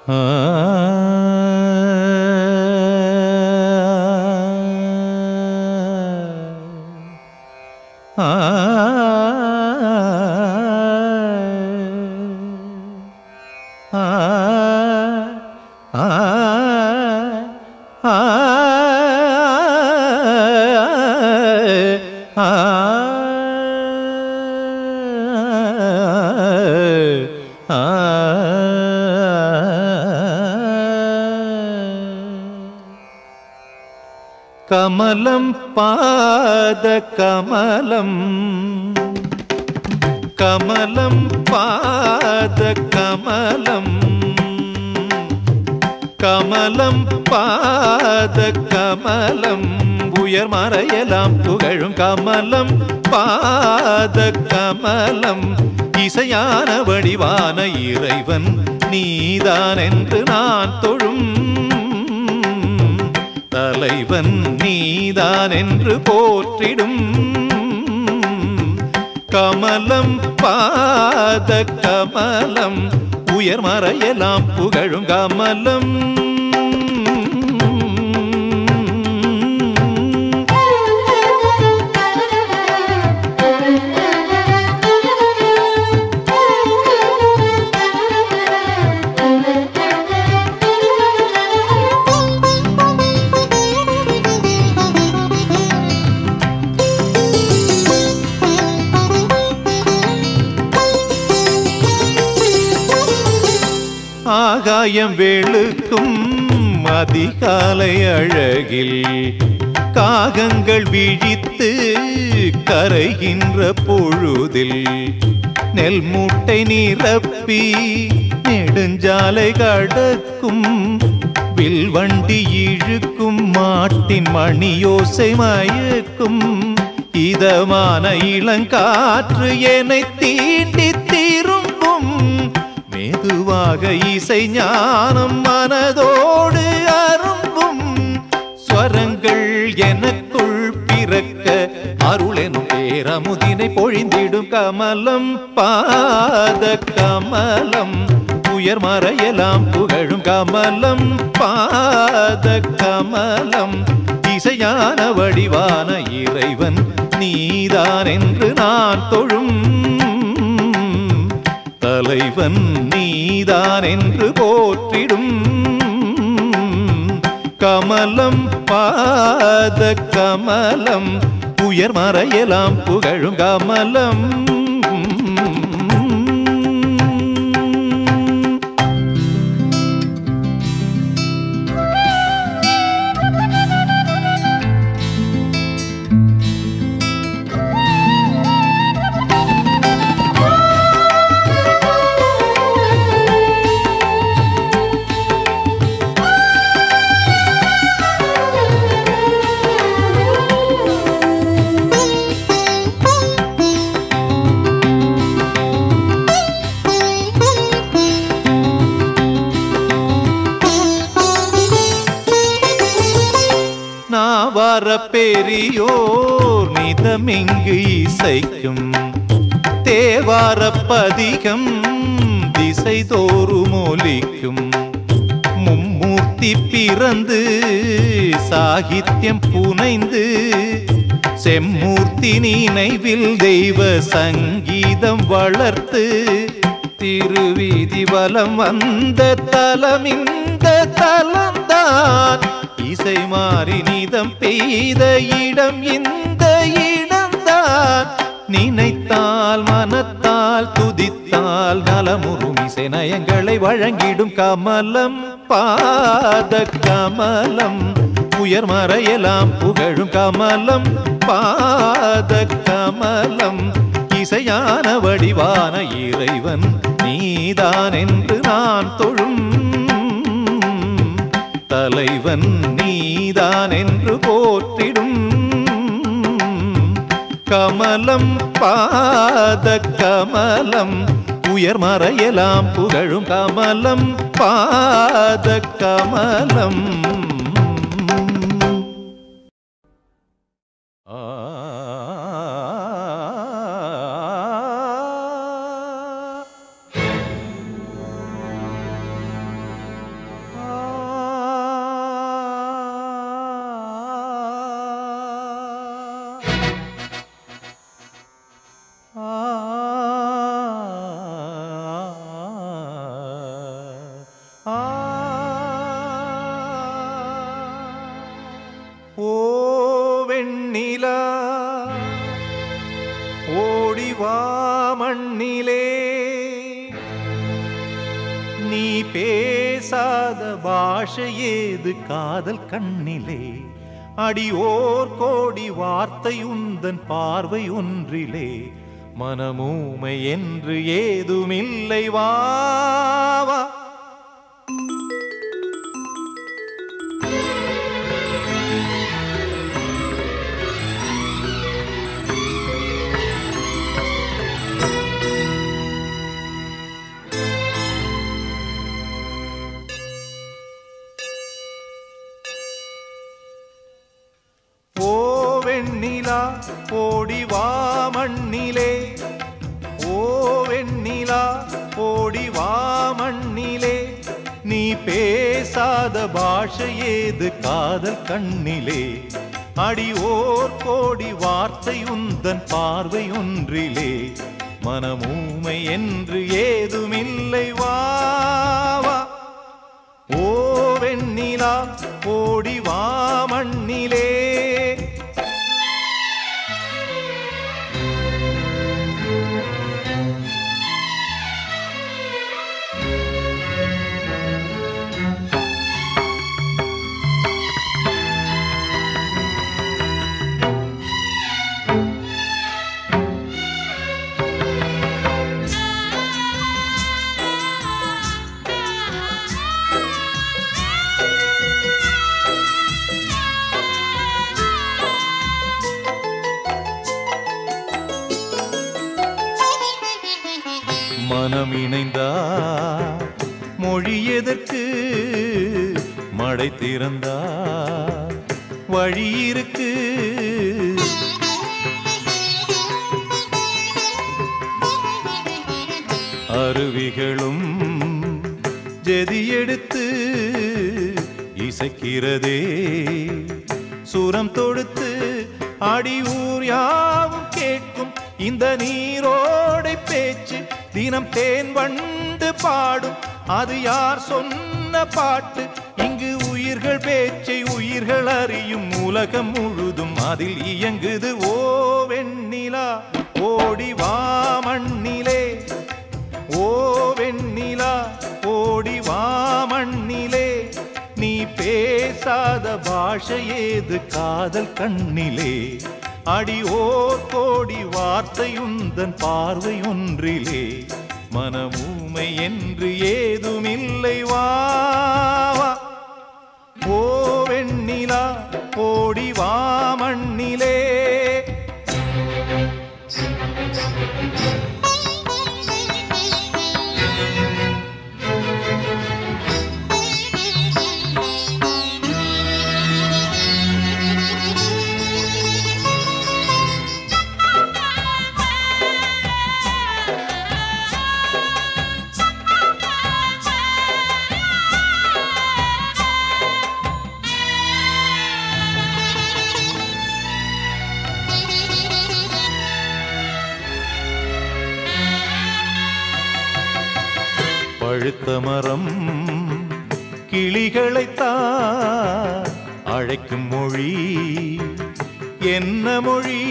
கமலம் பாத கமலம் கமலம் பாத கமலம் கமலம் பாத கமலம் உயர் மறையலாம் புகழும் கமலம் பாத கமலம் இசையான வடிவான இறைவன் நீதான் என்று நான் தொழும் தலைவன் நீதான் என்று போற்றிடும் கமலம் பாத கமலம் உயர் மறையலாம் புகழும் கமலம் ஆகாயம் வெளுக்கும் அதிகாலை அழகில் காகங்கள் விழித்து கரைகின்ற பொழுதில் நெல் மூட்டை நிரப்பி நெடுஞ்சாலை கடக்கும் வில்வண்டி இழுக்கும் மாட்டின் மணியோசை மயக்கும் இதமான இளங்காற்று என்னை தீண்டி திரும்பும் மெதுவாக இசை ஞானம் மனதோடு அரும்பும் ஸ்வரங்கள் எனக்குள் பிறக்க அருளெனும் பேரமுதினை பொழிந்திடும் கமலம் பாத கமலம் உயர் மறையலாம் புகழும் கமலம் பாத கமலம் இசையான வடிவான இறைவன் நீதான் என்று நான் தொழும் தலைவன் நீதான் என்று போற்றிடும் கமலம் பாத கமலம் உயர் மறையலாம் புகழும் கமலம் நாவார பெரியோர் நிதமிங்கு இசைக்கும் தேவார பதிகம் திசை தோறும் ஒலிக்கும் மும்மூர்த்தி பிறந்து சாகித்யம் புனைந்து செம்மூர்த்தி நினைவில் தெய்வ சங்கீதம் வளர்த்து திருவீதி வலம் வந்த தலம் இந்த தலம்தான் இசை மாறி நிதம் பெய்த இடம் இந்த இடம்தான் நினைத்தால் மனத்தால் துதித்தால் நலமுறும் இசை நயங்களை வழங்கிடும் கமலம் பாத கமலம் உயர் மறையலாம் புகழும் கமலம் பாத கமலம் இசையான வடிவான இறைவன் நீதான் என்று நான் தொழும் தலைவன் நீதான் என்று போற்றிடும் கமலம் பாத கமலம் உயர் மறையலாம் புகழும் கமலம் பாத கமலம் ஆ வெண்ணிலா ஓடிவா மண்ணிலே நீ பேசாத பாஷை ஏது காதல் கண்ணிலே அடியோர் கோடி வார்த்தை உந்தன் பார்வை ஒன்றிலே மனமூமை என்று ஏதுமில்லை வா வா. ஓ வெண்ணிலா ஓடி வா மண்ணிலே ஓ வெண்ணிலா ஓடி வா மண்ணிலே நீ பேசாத பாஷை ஏது காதல் கண்ணிலே அடியோர் கோடி வார்த்தை உந்தன் பார்வை ஒன்றிலே மனமூமை என்று ஏதுமில்லை வா வா. ஓ வெண்ணிலா ஓடி வா மண்ணிலே மனம் இணைந்தா மொழி எதற்கு மடை திறந்தா வழி இருக்கு அருவிகளும் ஜெதி எடுத்து இசைக்கிறதே சுரம் தொடுத்து அடி ஊர் யாவும் கேட்கும் இந்த நீரோடை பேச்சு தினம் தேன் வண்டு பாடும் அது யார் சொன்ன பாட்டு இங்கு உயிர்கள் பேச்சை உயிர்கள் அறியும் உலகம் முழுதும் அதில் இயங்குது ஓ வெண்ணிலா ஓடி வா மண்ணிலே ஓ வெண்ணிலா ஓடி வா மண்ணிலே நீ பேசாத பாஷை ஏது காதல் கண்ணிலே அடியோர் கோடி வார்த்தை உந்தன் பார்வை ஒன்றிலே மனமூமை என்று ஏதுமில்லை வா வா. ஓ வெண்ணிலா ஓடி வா மண்ணிலே பழுத்த மரம் கிளிகளைத்தான் அழைக்கும் மொழி என்ன மொழி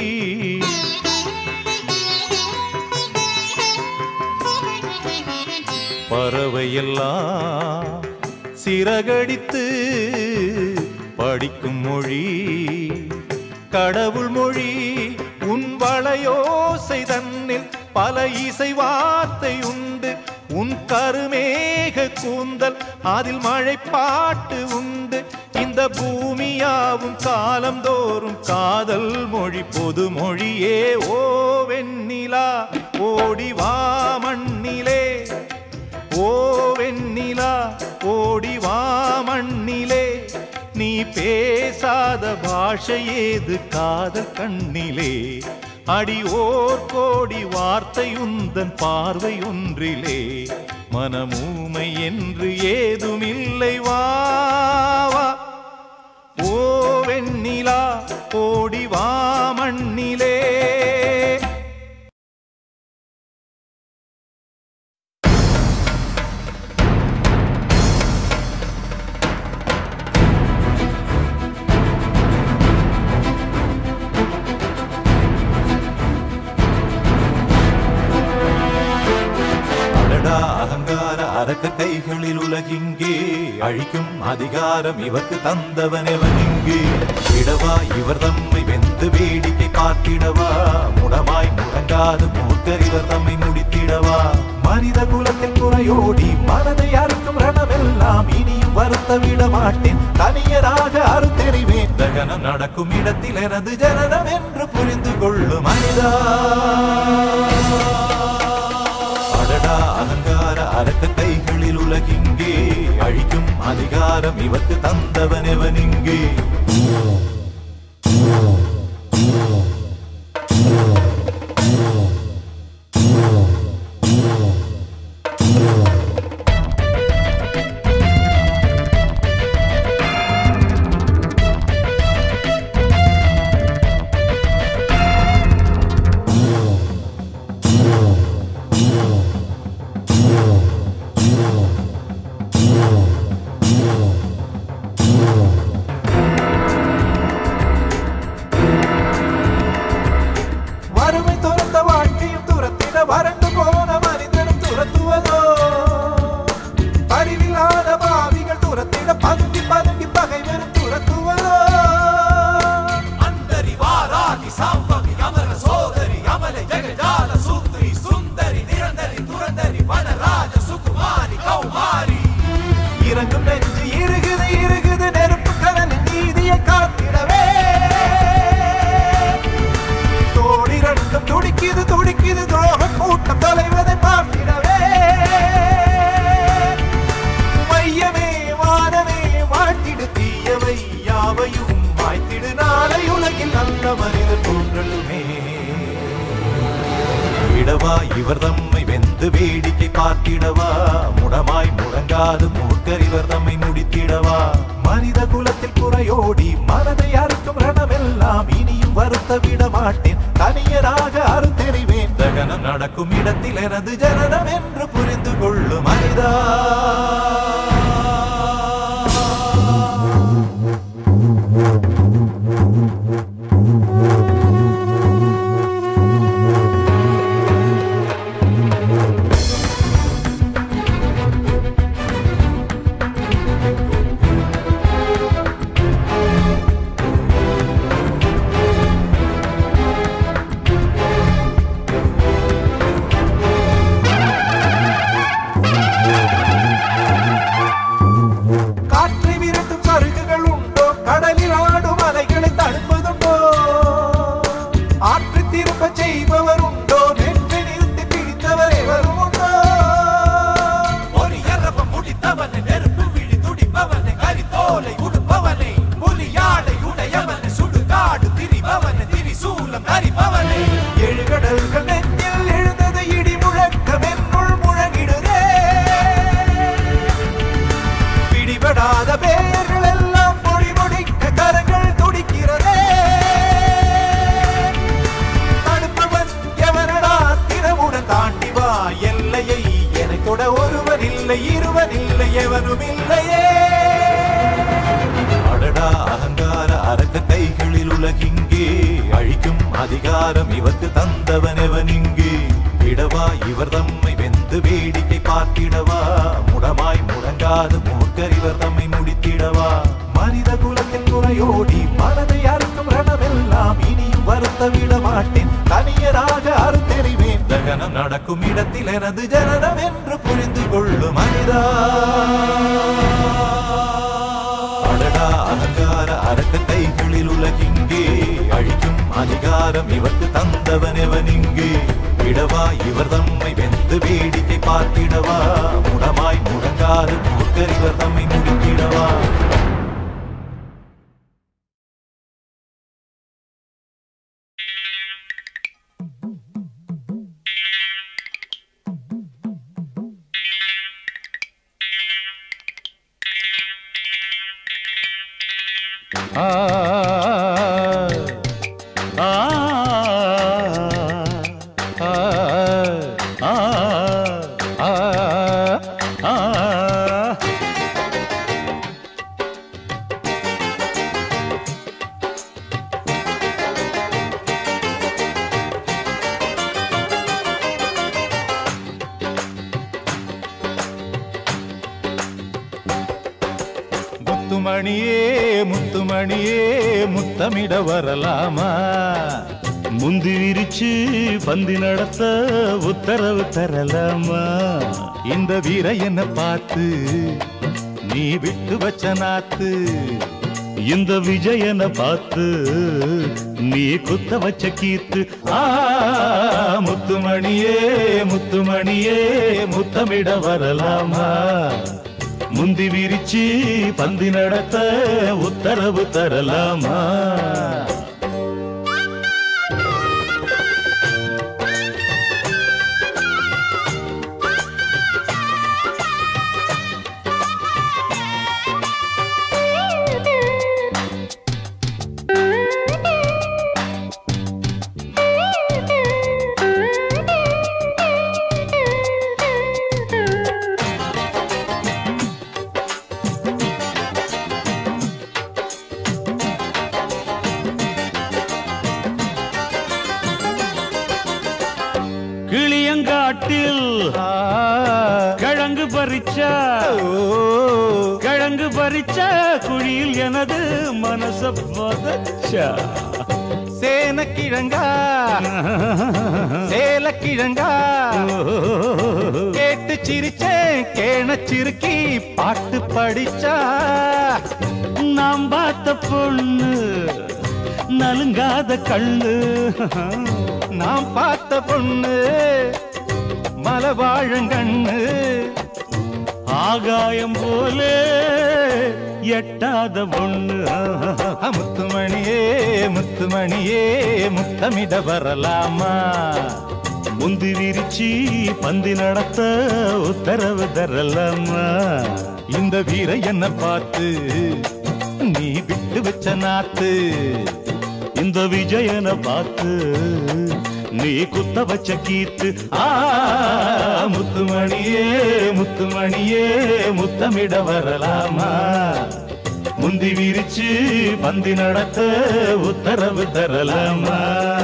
பறவையெல்லாம் சிறகடித்து படிக்கும் மொழி கடவுள் மொழி உன் வளையோசை தன்னில் பல இசை வார்த்தை உண்டு உன் கருமேக கூந்தல் அதில் மழை பாட்டு உண்டு இந்த பூமியாவும் காலந்தோறும் காதல் மொழி பொது மொழியே ஓ வெண்ணிலா ஓடி வா மண்ணிலே ஓ வெண்ணிலா ஓடி வா மண்ணிலே நீ பேசாத பாஷை ஏது காதல் கண்ணிலே அடியோர் கோடி வார்த்தை உந்தன் பார்வை ஒன்றிலே மனமூமை என்று ஏதுமில்லை வா வா. ஓ வெண்ணிலா ஓடி வா மண்ணிலே கைகளில் உலகிங்கே அழிக்கும் அதிகாரம் இவர்க்கு தந்தவன் எவன் இங்கே விடவா இவர் தம்மை வெந்து வேடிக்கை பார்த்திடவா முடமாய் முடங்காது மூர்க்கர் இவர் தம்மை முடித்திடவா மனித குலத்தில் குறையோடி மனதை அறுக்கும் ரணமெல்லாம் இனியும் வருத்த விட மாட்டேன் தனியராக அறுத்தெறிவேன் தகனம் நடக்கும் இடத்தில் எனது ஜனனம் என்று புரிந்து கொள்ளும் மனிதா அடடா அலங்கார அரக்க கைகளில் உலகிங்கே அழிக்கும் அதிகாரம் இவர்க்கு தந்தவன் எவன் இங்கே வறுமை துரத்த வாழ்க்கையும் துரத்திட வறண்டு போன மனிதனும் துரத்துவதோ அறிவில்லாத பாவிகள் துரத்திட பதுங்கி பதுங்கி பகைவரும் துரத்துவதோ அந்தரி வாராகி சாம்பவி அமர சோதரி அமல ஜெகஜால சுந்தரி சுந்தரி நிரந்தரி துரந்தரி வனராஜ சுகுமாரி கௌமாரி இறங்கும் நெஞ்சு இருகுது இருகுது நெருப்பு கடலின் நீதியை காத்திடவே தோடி ரத்தம் துடிக்குது துடிக்குது துரோக கூட்டம் தொலைவதை பார்த்திடவே மையமே வானமே வாழ்த்திடு தீயவை யாவையும் வாய்த்திடு நாளை உலகில் நல்ல மனிதர் தோன்றலுமே விடவா இவர் தம்மை வெந்து வேடிக்கை பார்த்திடவா முடமாய் முடங்காது மூர்க்கர் இவர் தம்மை முடித்திடவா மனித குலத்தில் குறையோடி மனதை அறுக்கும் ரணமெல்லாம் இனியும் வருத்த விட மாட்டேன் தனியராக அறுத்தெறிவேன் தகனம் நடக்கும் இடத்தில் எனது ஜனனம் என்று புரிந்து கொள்ளும் மனிதா காற்றை விரட்டும் சருகுகள் உண்டோ கடலில் ஆடும் அலைகளை தடுப்பதுண்டோ ஆற்று திரும்ப செய்பவர் உண்டோ நெற்றை நிறுத்தி பிடித்தவர் எவரும் உண்டோ ஒரு எரப்ப முடித்தவனை நெருப்பு விழி துடிப்பவனை கரித்தோலை உடுப்பவனை புலியாடை உடையவனை சுடுகாடு திரிபவனை திரிசூலம் தரிப்பவனை ஏழு கடல்கள் நெஞ்சில் எழுந்தது இடி முழக்கம் என்னுள் முழங்கிடுதே பிடிபடாத பேர்கள் எல்லாம் மொழி முடிக்க கரங்கள் துடிக்கிறதே தடுப்பவன் எவனடா தினமுடன் தாண்டி வா எல்லையை எனக்கூட ஒருவன் இல்லை இருவன் இல்லை எவனும் இல்லையே அடடா அலங்கார அரக்க கைகளில் உலகிங்கே அழிக்கும் அதிகாரம் இவர்க்கு தந்தவன் எவன் இங்கே விடவா இவர் தம்மை வெந்து வேடிக்கை பார்த்திடவா முடமாய் முடங்காது மூர்க்கர் இவர் தம்மை முடித்திடவா மனித குலத்தில் குறையோடி மனதை அறுக்கும் ரணமெல்லாம் இனியும் வருத்த விட மாட்டேன் தனியராக அறுத்தெறிவேன் தகனம் நடக்கும் இடத்தில் எனது ஜனனம் என்று புரிந்து கொள்ளும் மனிதா அடடா அலங்கார அரக்க கைகளில் உலகிங்கே அழிக்கும் அதிகாரம் இவர்க்கு தந்தவன் எவன் இங்கே விடவா இவர் தம்மை வெந்து வேடிக்கை பார்த்திடவா முடமாய் முடங்காது மூர்க்கர் இவர் தம்மை முடித்திடவா முத்துமணியே முத்துமணியே முத்தமிட வரலாமா முந்தி விரிச்சு பந்தி நடத்த உத்தரவு தரலாமா இந்த வீரையனை பார்த்து நீ விட்டு வச்ச நாத்து இந்த விஜயனை பார்த்து நீ குத்த வச்ச கீத்து ஆ முத்துமணியே முத்துமணியே முத்தமிட வரலாமா முந்தி விரிச்சு பந்தி நடத்த உத்தரவு தரலாமா கிளியங்காட்டில் ஆ, கிழங்கு பறிச்சா ஓ, கிழங்கு பறிச்ச குழியில் எனது மனச பதச்சா சேனக்கிழங்கா சேலக்கிழங்கா கேட்டு சிரிச்சேன் கேணச்சிருக்கி பாட்டு படிச்சா நாம் பார்த்த பொண்ணு நலுங்காத கண்ணு நாம் பார்த்த பொண்ணு மலவாழங்கண்ணு ஆகாயம் போலே எட்டாத பொண்ணு முத்துமணியே முத்துமணியே முத்தமிட வரலாமா முந்தி விரிச்சி பந்தி நடத்த உத்தரவு தரலாமா இந்த வீர என்ன பார்த்து நீ விட்டு வச்ச நாத்து இந்த விஜயனை பார்த்து நீ குத்த வச்ச கீத்து ஆ முத்துமணியே முத்துமணியே முத்தமிட வரலாமா முந்தி விரிச்சு பந்தி நடத்த உத்தரவு தரலாமா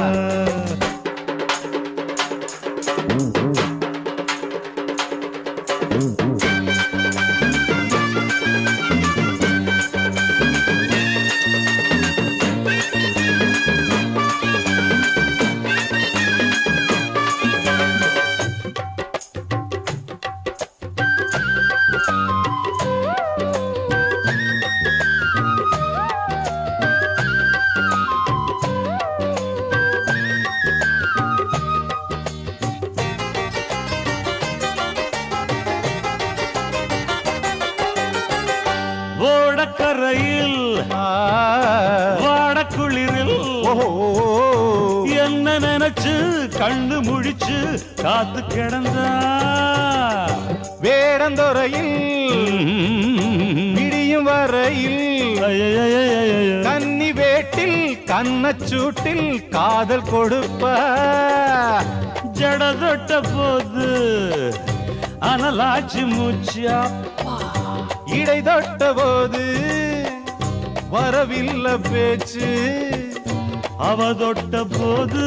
ஓடக்கரையில் ஆ, வாடக்குளிரில் ஓஹோ, என்ன நினைச்சு கண்ணு முழிச்சு காத்து கிடந்தா வேடந்துறையில் விடியும் வரையில் ஐயையையையையோ. கன்னி வேட்டில் கண்ணச்சூட்டில் காதல் கொடுப்ப ஜட தொட்ட போது அனலாச்சு மூச்சா இடை தொட்ட போது வரவில்லை பேச்சு அவ தொட்ட போது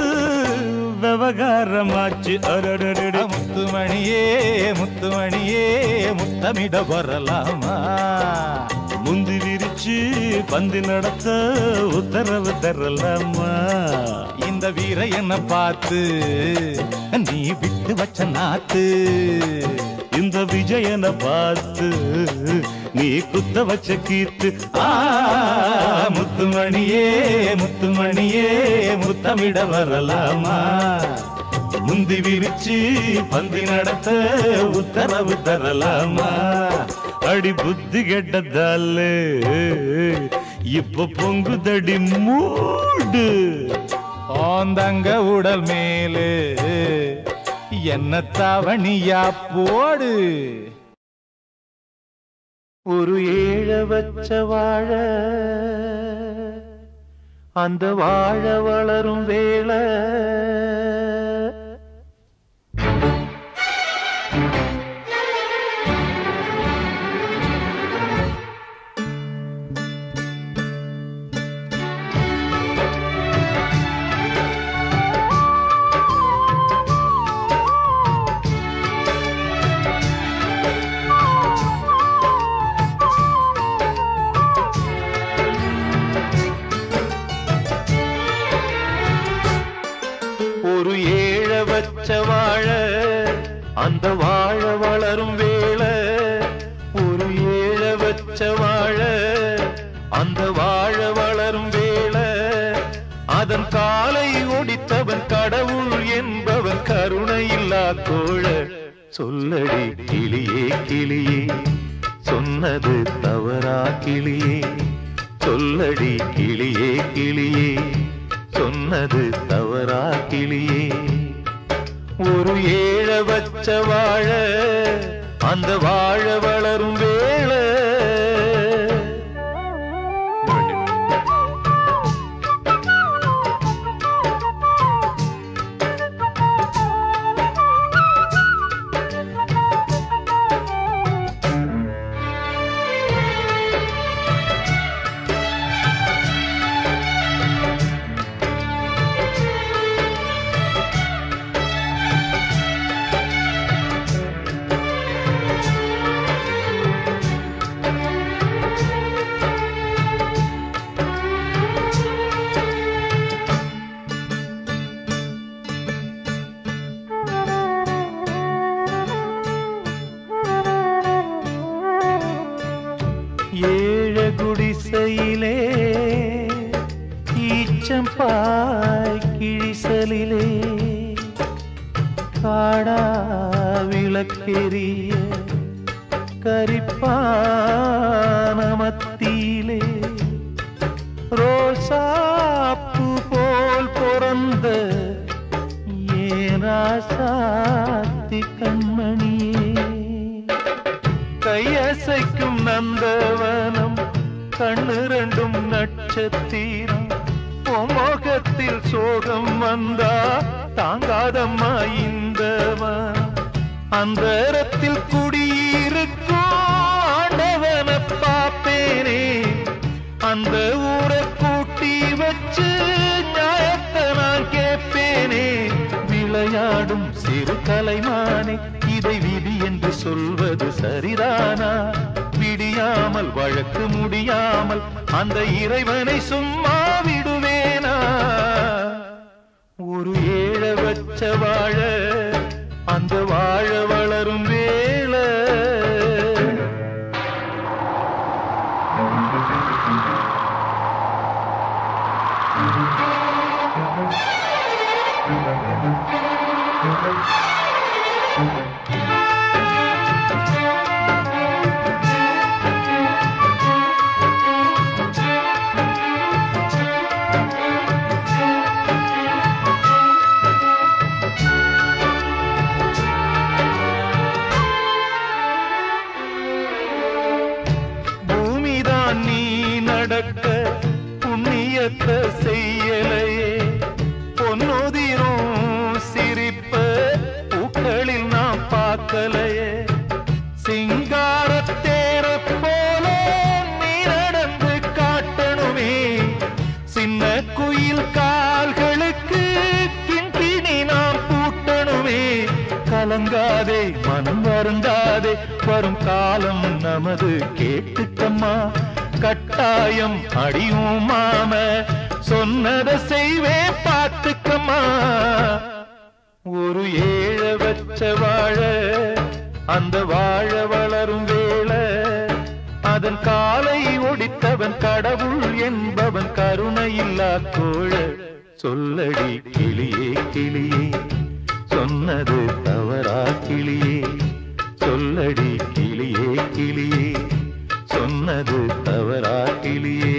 விவகாரமாச்சு அரடடடு. முத்துமணியே முத்துமணியே முத்தமிட வரலாமா முந்தி விரிச்சு பந்தி நடத்த உத்தரவு தரலாமா இந்த வீர என்ன பார்த்து நீ விட்டு வச்ச நாத்து இந்த விஜயனை பார்த்து நீ குத்த வச்ச கீத்து ஆ, முத்துமணியே முத்துமணியே முத்தமிட வரலாமா முந்தி விரிச்சு பந்தி நடத்த உத்தரவு தரலாமா அடி புத்தி கெட்டதால இப்ப பொங்குதடி மூடு ஆந்தங்க உடல் மேலே என்ன தவணியா போடு ஒரு ஏழ வச்ச வாழ அந்த வாழ வளரும் வேளை ஒரு ஏழ வச்ச வாழ அந்த வாழ வளரும் வேளை ஒரு ஏழ வச்ச வாழ அந்த வாழ வளரும் வேளை அதன் காலை ஒடித்தவன் கடவுள் என்பவன் கருணையில்லா கோழ சொல்லடி கிளியே கிளியே சொன்னது தவறா கிளியே சொல்லடி கிளியே கிளியே சொன்னது தவறா கிளியே ஒரு ஏழ வச்ச வாழ அந்த வாழ வளரும் வேளை ஏழ குடிசையிலே ஈச்சம்பாய் கிழிசலிலே காடா விளக்கெரிய கரிப்பான மத்தியிலே ரோசாப்பு போல் பிறந்த ஏராசாத்தி கண்மணியே கையசைக்கும் நந்தவனம் கண்ணு ரெண்டும் நட்சத்திரம் முகத்தில் சோகம் வந்தா தாங்காதம்மா இந்த மனம் அந்தரத்தில் குடியிருக்கும் ஆண்டவனை பாப்பேனே அந்த ஊரை கூட்டி வச்சு நியாயத்தை நான் கேட்பேனே விளையாடும் சிறு கலைமானே இதை விதி என்று சொல்வது சரிதானா விடியாமல் வழக்கு முடியாமல் அந்த இறைவனை சும்மா விடுவேனா ஒரு ஏழ வச்ச வாழ அந்த வாழ வளரும் வேளை பூமிதான் நீ நடக்க புண்ணியத்தை செய்யலையே பொன்னுதிரும் சிரிப்ப பூக்களில் நாம் பார்க்கலையே சிங்காரத்தேர போல நீ நடந்து காட்டணுமே சின்ன குயில் கால்களுக்கு கிண்கிணி நாம் பூட்டணுமே கலங்காதே மனம் வருந்தாதே வரும் காலம் நமது கேட்டுக்கம்மா கட்டாயம் அடியும் மாம சொன்னதை செய்வேன் பார்த்துக்கம்மா ஒரு ஏழ வச்ச வாழ அந்த வாழ வளரும் வேளை அதன் காலை ஒடித்தவன் கடவுள் என்பவன் கருணையில்லா கோழ சொல்லடி கிளியே கிளியே சொன்னது தவறா கிளியே சொல்லடி கிளியே கிளியே சொன்னது தவறா கிளியே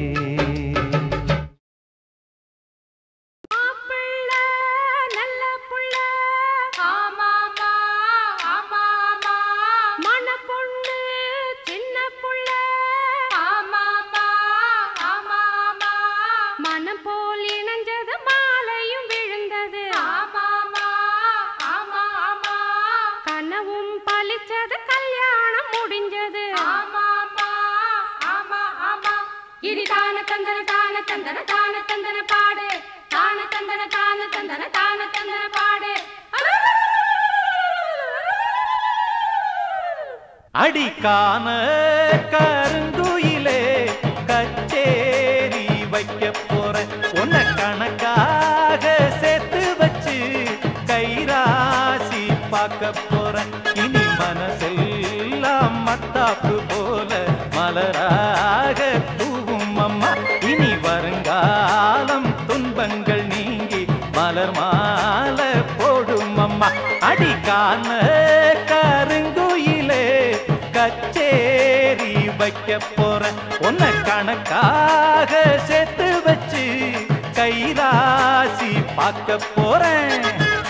மாப்பிள்ள நல்ல புள்ள ஆமாமா ஆமாமா மன பொண்ணு சின்ன புள்ள ஆமாமா ஆமாமா மனம் போல் இணைஞ்சது மாலையும் விழுந்தது ஆமாமா ஆமாமா கனவும் பலிச்சது கல்யாணம் முடிஞ்சது ஆமாமா ஆமா ஆமா இனி தான தந்தன தான தந்தன தான தந்தன பாடு தான தந்தன தான தந்தன தான தந்தன பாடு அடிக்கான கருங்குயிலே கச்சேரி வைக்க போற உன்னை கணக்காக சேர்த்து வச்சு போறேன் உன்னை கணக்காக சேர்த்து வச்சு கைராசி பார்க்க போறேன்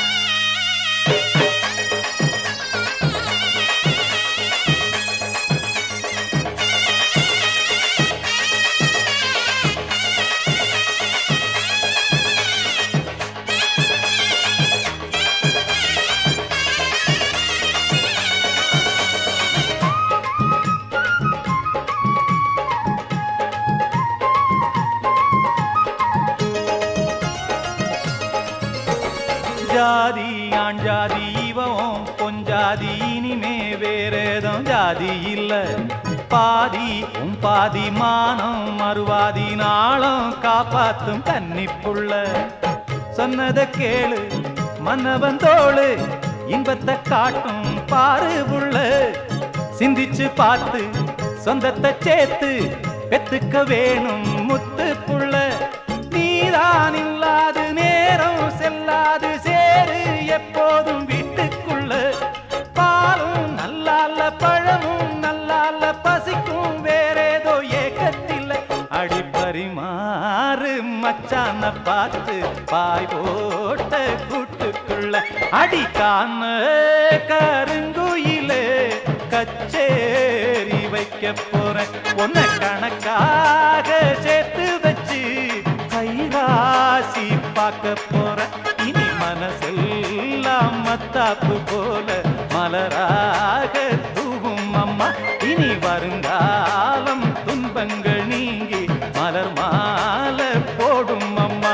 ஜாதி ஆண் ஜாதி இவன் பொஞ்சாதி இனிமே வேறேதும் ஜாதி இல்ல பாதி உன் பாதி மானம் மறுவாதி நாளும் காப்பாத்தும் கன்னிப்புள்ள சொன்னத கேளு மன்னவன் தோளு இன்பத்தை காட்டும் பாரு புள்ள சிந்திச்சு பார்த்து சொந்தத்தை சேர்த்து பெத்துக்க வேணும் முத்து புள்ள நீதான் இல்லாது நேரம் செல்லாது சேரு எப்போதும் வீட்டுக்குள்ள பாலும் நல்லால பழமும் நல்லால பசிக்கும் வேறேதோ ஏக்கத்தில் அடிப்பரிமாறு மச்சான பார்த்து பாய் போட்ட கூட்டுக்குள்ள அடிக்கான கருங்குயிலே கச்சேரி வைக்க போறேன் உன்னை கணக்காக சேர்த்து வச்சு கைராசி பார்க்க போறேன் இனி மனசெல்லாம் மத்தாப்பு போல மலராக தூவும் அம்மா இனி வருங்காலம் துன்பங்கள் நீங்கி மலர் மாலை போடும் அம்மா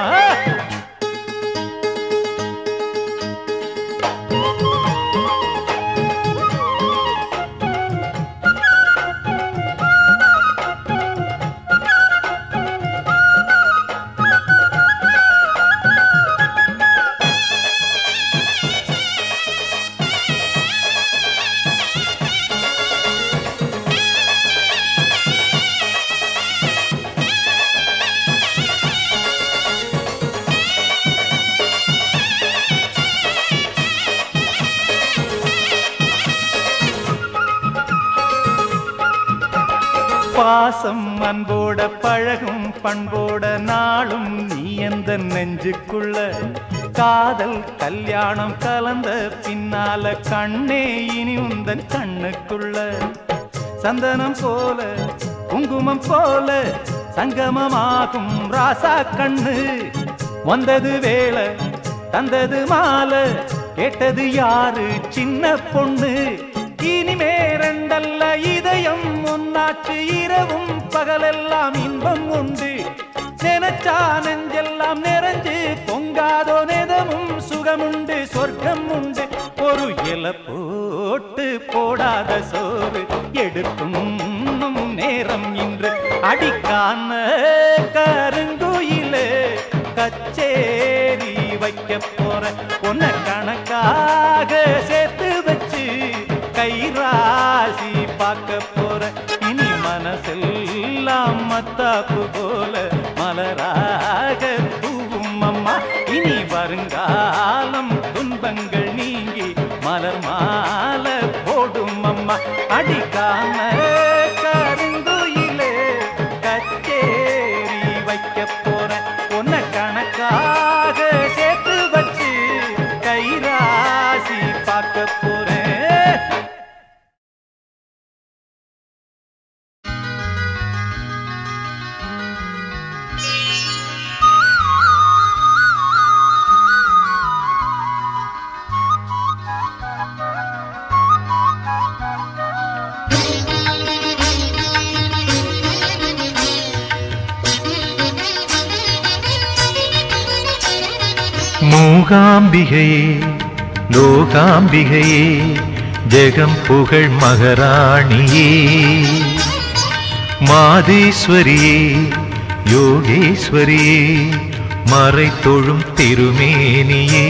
பாசம் அன்போட பழகும் பண்போட நாளும் நீ எந்த நெஞ்சுக்குள்ள காதல் கல்யாணம் கலந்த பின்னால கண்ணே இனி உந்தன் கண்ணுக்குள்ள சந்தனம் போல குங்குமம் போல சங்கமமாகும் ராசா கண்ணு வந்தது வேலை தந்தது மாலை கேட்டது யாரு சின்ன பொண்ணு இனிமே ரெண்டல்ல இதயம் ஒன்னாச்சு இரவும் பகலெல்லாம் இன்பம் உண்டு நினைச்சா நெஞ்செல்லாம் நிறைஞ்சு பொங்காதோ நெதமும் சுகமுண்டு சொர்க்கம் உண்டு ஒரு இல போட்டு போடாத சோறு எடுக்கும் நேரம் இன்று அடிக்கான கருங்குயிலே கச்சேரி வைக்க போற உன்னை கணக்காக சேர்த்து வச்சு கைராசி பார்க்க போற இனி மனசெல்லாம் மத்தாப்பு போல மலராக தூவும் அம்மா இனி வருங்காலம் துன்பங்கள் நீங்கி மலர் மாலை போடும் அம்மா அடிக்காம கருங்குயிலே கச்சேரி வைக்க போறேன் உன்னை கணக்காக சேர்த்து வச்சு கைராசி பார்க்க போறேன் மூகாம்பிகையே லோகாம்பிகையே ஜெகம் புகழ் மகராணியே மாதேஸ்வரியே யோகேஸ்வரியே மறை தொழும் திருமேனியே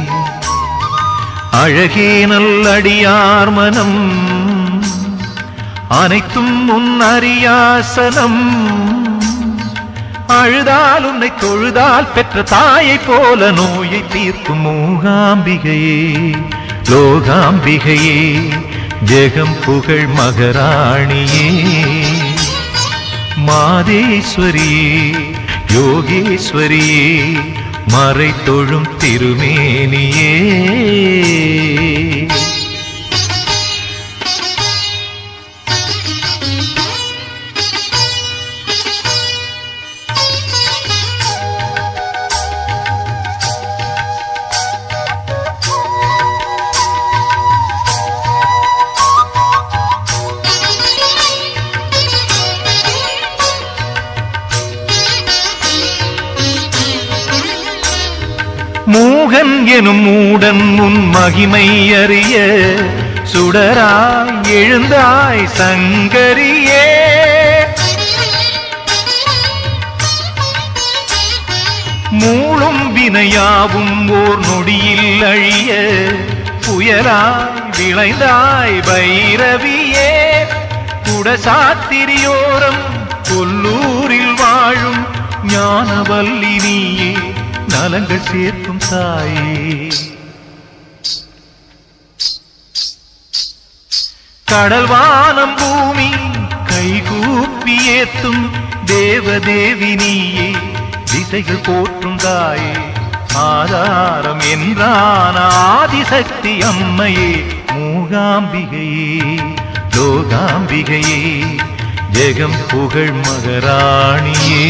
அழகே நல்லடியார் மனம் அனைத்தும் உன் அரியாசனம் அழுதால் உன்னை தொழுதால் பெற்ற தாயைப் போல நோயை தீர்க்கும் மூகாம்பிகையே லோகாம்பிகையே ஜெகம் புகழ் மகராணியே மாதேஸ்வரியே யோகேஸ்வரியே மறை தொழும் திருமேனியே மூகன் எனும் மூடன் உன் மகிமை அறிய சுடராய் எழுந்தாய் சங்கரியே மூளும் வினையாவும் ஓர் நொடியில் அழிய புயலாய் விளைந்தாய் பைரவியே குடசாத்திரியோரம் கொல்லூரில் வாழும் ஞானவல்லி நீயே நலங்கள் சேர்க்கும் தாயே கடல் வானம் பூமி கைகூப்பி ஏத்தும் தேவதேவி நீயே திசைகள் போற்றும் தாயே ஆதாரம் என்றான ஆதிசக்தி அம்மையே மூகாம்பிகையே லோகாம்பிகையே ஜெகம் புகழ் மகராணியே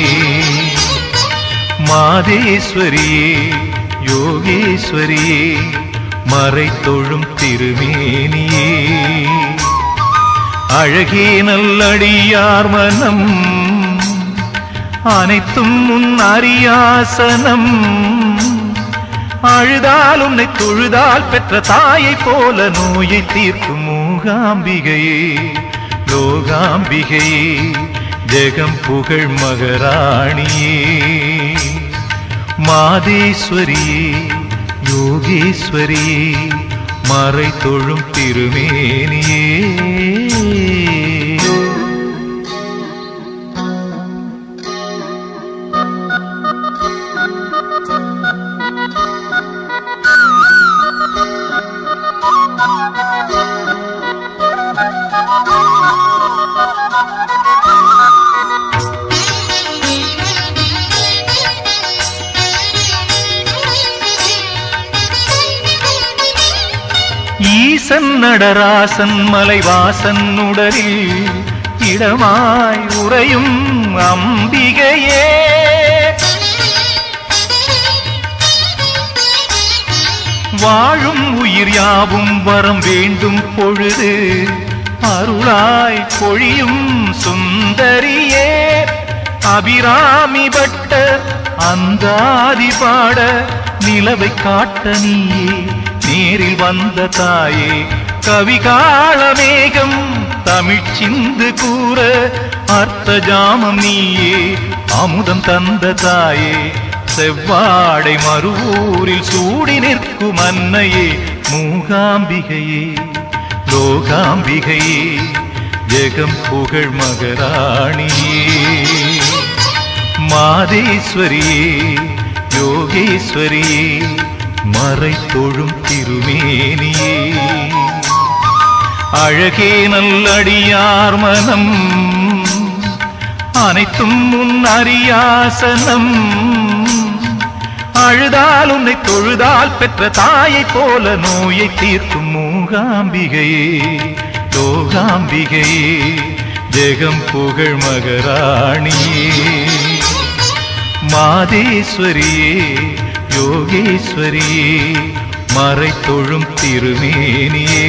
மாதேஸ்வரியே யோகேஸ்வரியே மறை தொழும் திருமேனியே அழகே நல்லடியார் மனம் அனைத்தும் உன் அரியாசனம் அழுதால் உன்னை தொழுதால் பெற்ற தாயைப் போல நோயை தீர்க்கும் மூகாம்பிகையே லோகாம்பிகையே ஜெகம் புகழ் மகராணியே மாதேஸ்வரியே யோகேஸ்வரியே மறை தொழும் திருமேனியே ஈசன் நடராசன் மலைவாசன் உடலில் இடமாய் உறையும் அம்பிகையே வாழும் உயிர் யாவும் வரம் வேண்டும் பொழுது அருளாய் பொழியும் சுந்தரியே அபிராமி பட்ட அந்தாதி பாட நிலவை காட்ட நீயே நேரில் வந்த தாயே கவிகால மேகம் தமிழ் சிந்து கூற அர்த்த ஜாமம் நீயே அமுதம் தந்த தாயே செவ்வாடை மறுவூரில் சூடி நிற்கும் அன்னையே மூகாம்பிகையே லோகாம்பிகையே ஜெகம் புகழ் மகராணியே மாதேஸ்வரியே யோகேஸ்வரியே மறை தொழும் திருமேனியே அழகே நல்லடியார் மனம் அனைத்தும் உன் அரியாசனம் அழுதால் உன்னை தொழுதால் பெற்ற தாயைப் போல நோயை தீர்க்கும் மூகாம்பிகையே லோகாம்பிகையே ஜெகம் புகழ் மகராணியே மாதேஸ்வரியே யோகேஸ்வரியே மறை தொழும் திருமேனியே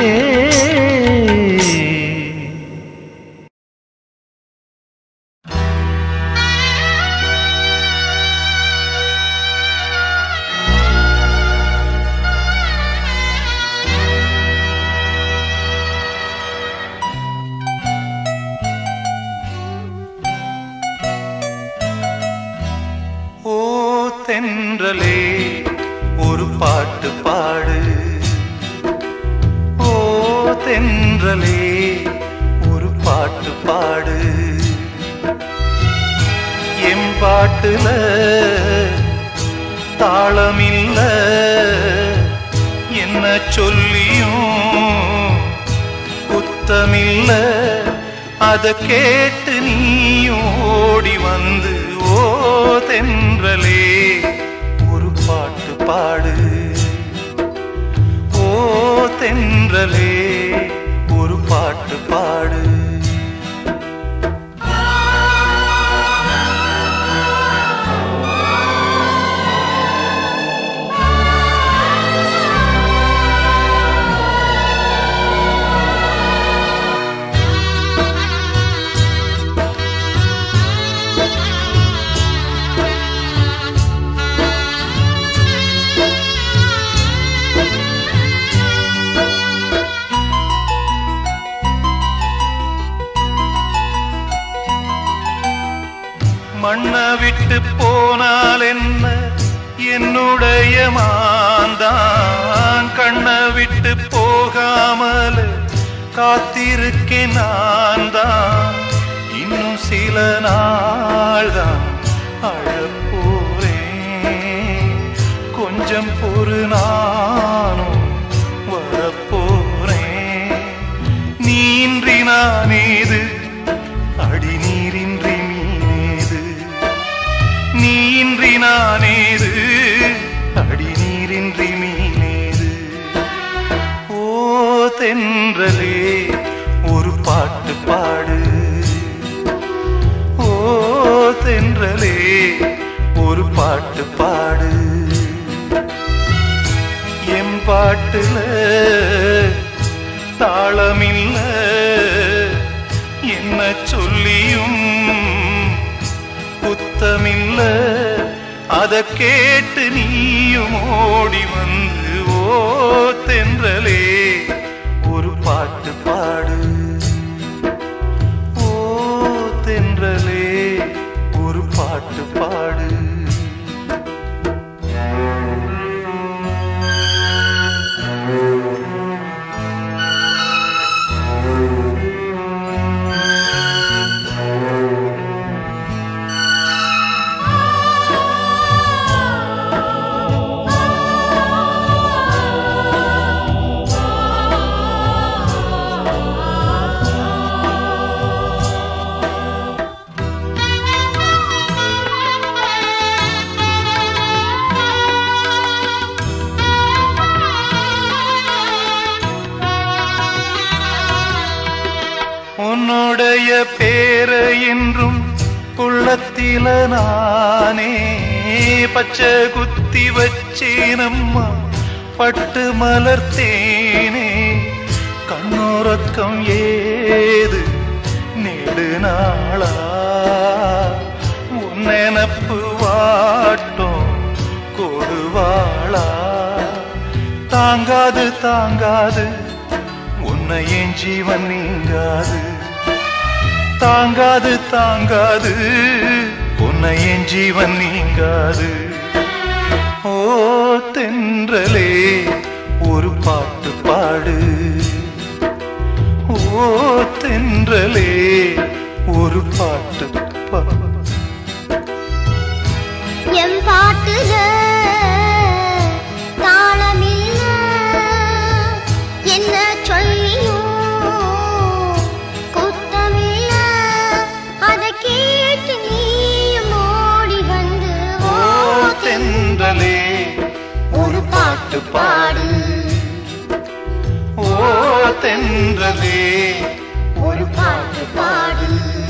ஓ தென்றலே ஒரு பாட்டு பாடு ஓ தென்றலே ஒரு பாட்டு பாடு எம் பாட்டுல தாளமில்ல என்ன சொல்லியும் குத்தமில்ல அத கேட்டு நீயும் ஓடி வந்து ஓ தென்றலே ஒரு பாட்டு பாடு ஓ தென்றலே ஒரு பாட்டு பாடு மண்ண விட்டு போனால் என்ன என்னுடைய மாந்தான் கண்ண விட்டு போகாமல் காத்திருக்கேன் நான் தான் இன்னும் சில நாள் தான் அழப்போறேன் கொஞ்சம் பொறு நானும் வரப்போறேன் நீன்றி நானேது அடி நீரின்றி மீனேது நீன்றி நானேது அடி நீரின்றி மீனேது ஓ தென்றலே ஒரு பாட்டு பாடு ஓ தென்றலே ஒரு பாட்டு பாடு என் பாட்டுல தாளமில்ல என்ன சொல்லியும் குத்தமில்ல அத கேட்டு நீயும் ஓடி வந்து ஓ தென்றலே ஒரு பாட்டு பாடு ஓ தென்றலே ஒரு பாட்டு பாடு உன்னுடைய பேர என்றும் உள்ளத்தில நானே பச்சை குத்தி வச்சேனம்மா பட்டு மலர்த்தேனே கண்ணுறக்கம் ஏது நெடு நாளா உன் நினப்பு வாட்டும் கொடுவாளா தாங்காது தாங்காது உன்னை என் ஜீவன் நீங்காது தாங்காது தாங்காது உன்னை என் ஜீவன் நீங்காது ஓ தென்றலே ஒரு பாட்டு பாடு ஓ தென்றலே ஒரு பாட்டு பாடு என் பாட்டுல தாளமில்ல என்ன சொல்லியும் குத்தமில்ல அதை கேட்டு நீயும் ஓடி வந்து ஓ தென்றலே ஒரு பாட்டு பாடு ஓ தென்றலே ஒரு பாட்டு பாடு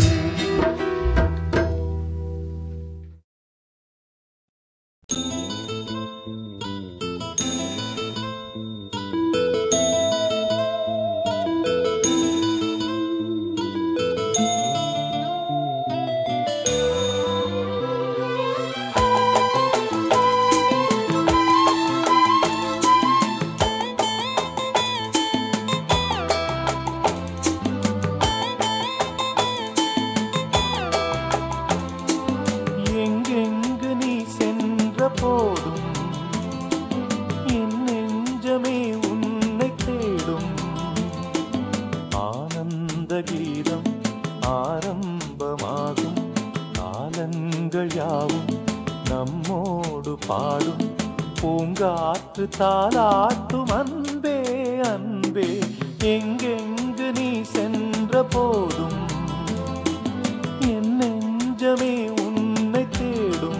எங்கெங்கு நீ சென்ற போதும் என் நெஞ்சமே உன்னை தேடும் ஆனந்த கீதம் ஆரம்பமாகும் காலங்கள் யாவும் நம்மோடு பாடும் பூங்காற்று தாலாட்டும் அன்பே அன்பே எங்கெங்கு நீ சென்ற போதும் நெஞ்சமே உன்னை தேடும்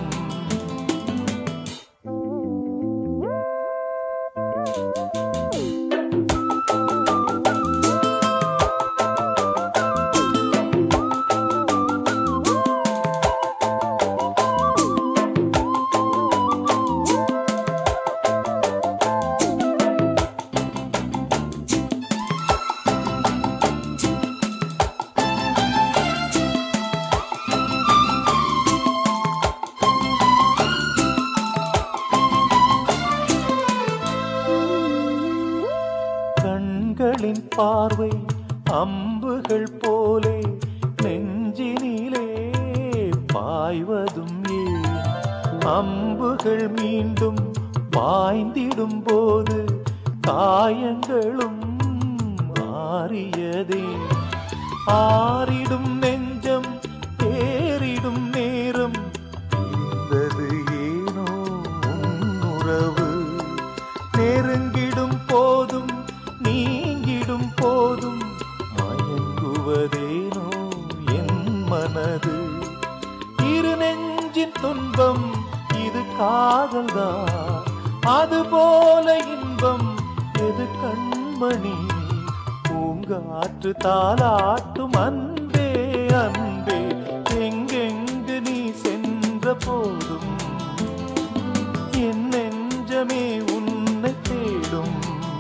கண்களின் பார்வை அம்புகள் போலே நெஞ்சினிலே பாய்வதும் ஏன் அம்புகள் மீண்டும் பாய்ந்திடும் போது காயங்களும் ஆறியதே ஆறிடும் நெஞ்சம் தேறிடும் நேரம் இருந்தது ஏனோ உன்னுறவு நெருங்கிடும் போதும் நீங்கிடும் போதும் மயங்குவதேனோ என் மனது இரு நெஞ்சின் துன்பம் இது காதல்தான் அதுபோல இன்பம் எது கண்மணி பூங்காற்று தாலாட்டும் அன்பே அன்பே எங்கெங்கு நீ சென்ற போதும் என் நெஞ்சமே உன்னை தேடும்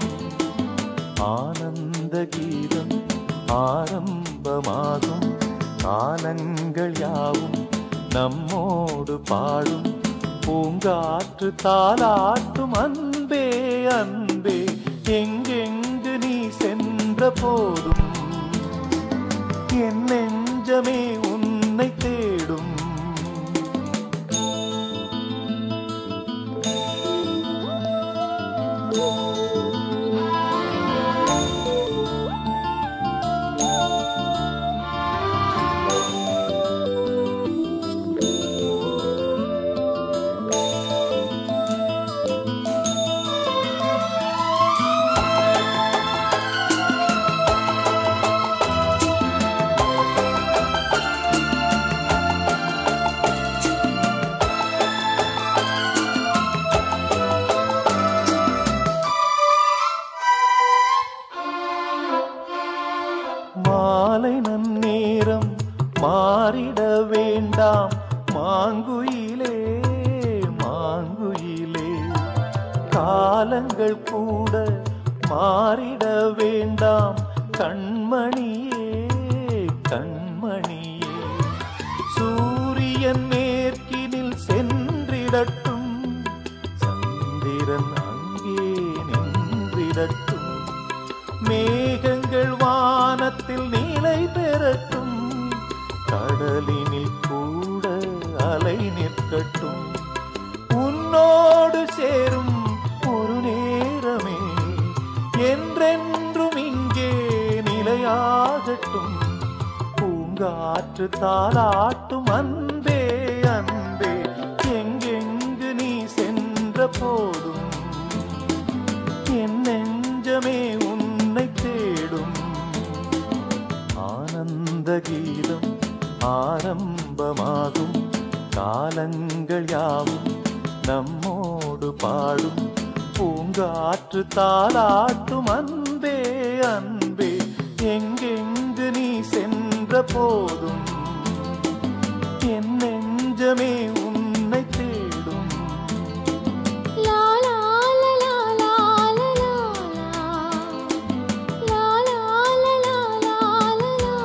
ஆனந்த கீதம் ஆரம்பமாகும் காலங்கள் யாவும் நம்மோடு பாடும் பூங்காற்று தாலாட்டும் அன்பே அன்பே எங்கெங்கு நீ சென்ற போதும் என் நெஞ்சமே உன்னை தேடும் மாலை நன்னேரம் மாறிட வேண்டாம் மாங்குயிலே மாங்குயிலே காலங்கள் கூட மாறிட வேண்டாம் கண்மணியே கண்மணியே சூரியன் மேற்கினில் சென்றிடட்டும் சந்திரன் அங்கே நின்றிடட்டும் மேகங்கள் வானத்தில் நிலை பெறட்டும் கடலினில் கூட அலை நிற்கட்டும் உன்னோடு சேரும் ஒரு நேரமே என்றென்றும் இங்கே நிலையாகட்டும் பூங்காற்று தாலாட்டும் அன்பே அன்பே எங்கெங்கு நீ சென்ற போதும் என் நெஞ்சமே உன்னை தேடும் ஆனந்த கீதம் ஆரம்பமாகும் காலங்கள் யாவும் நம்மோடு பாடும் பூங்காற்று தாலாட்டும் அன்பே அன்பே எங்கெங்கு நீ சென்ற போதும் என் நெஞ்சமே உன்னை தேடும் லா லா லா லா லா லா லா லா லா லா லா லா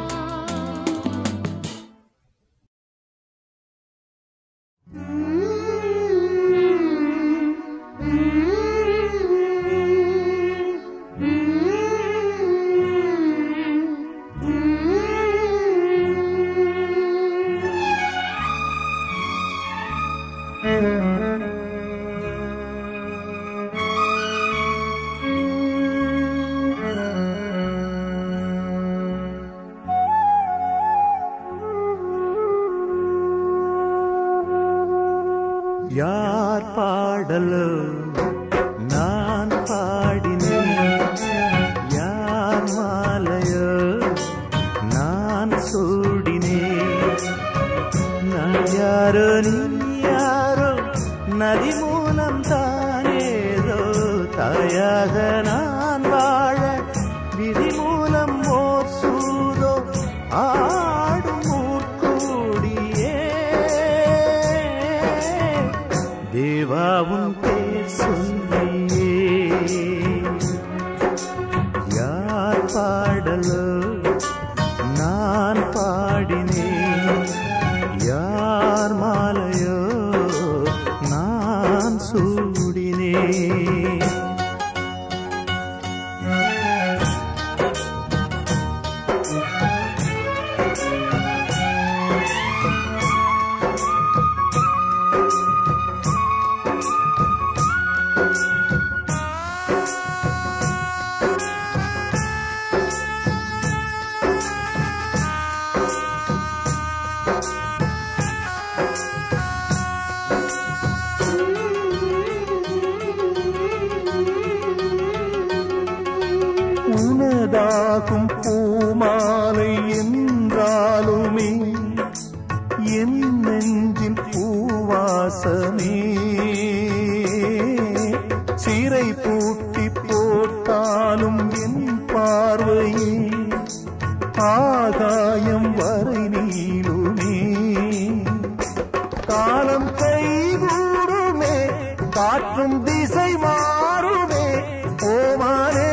யார் பாடலோ நான் பாடினேன் யார் மாலையோ நான் சூடினேன் நதி மூலம் தானேதோ தாயாக நான் வாழ விதி மூலம் ஓர் சூதோ ஆடும் ஊர்கூடியே தேவாவும் பேர் சொல்லியே யார் பாடலோ நான் பாடினேன் யார் மாலையோ நான் சூடினேன் உனதாகும் பூமாலை என்றாலுமே என் நெஞ்சில் பூவாசமே சிறை பூட்டி போட்டாலும் என் பார்வையே ஆகாயம் வரை நீளுமே காலம் கைகூடுமே காற்றும் திசை மாறுமே ஓமானே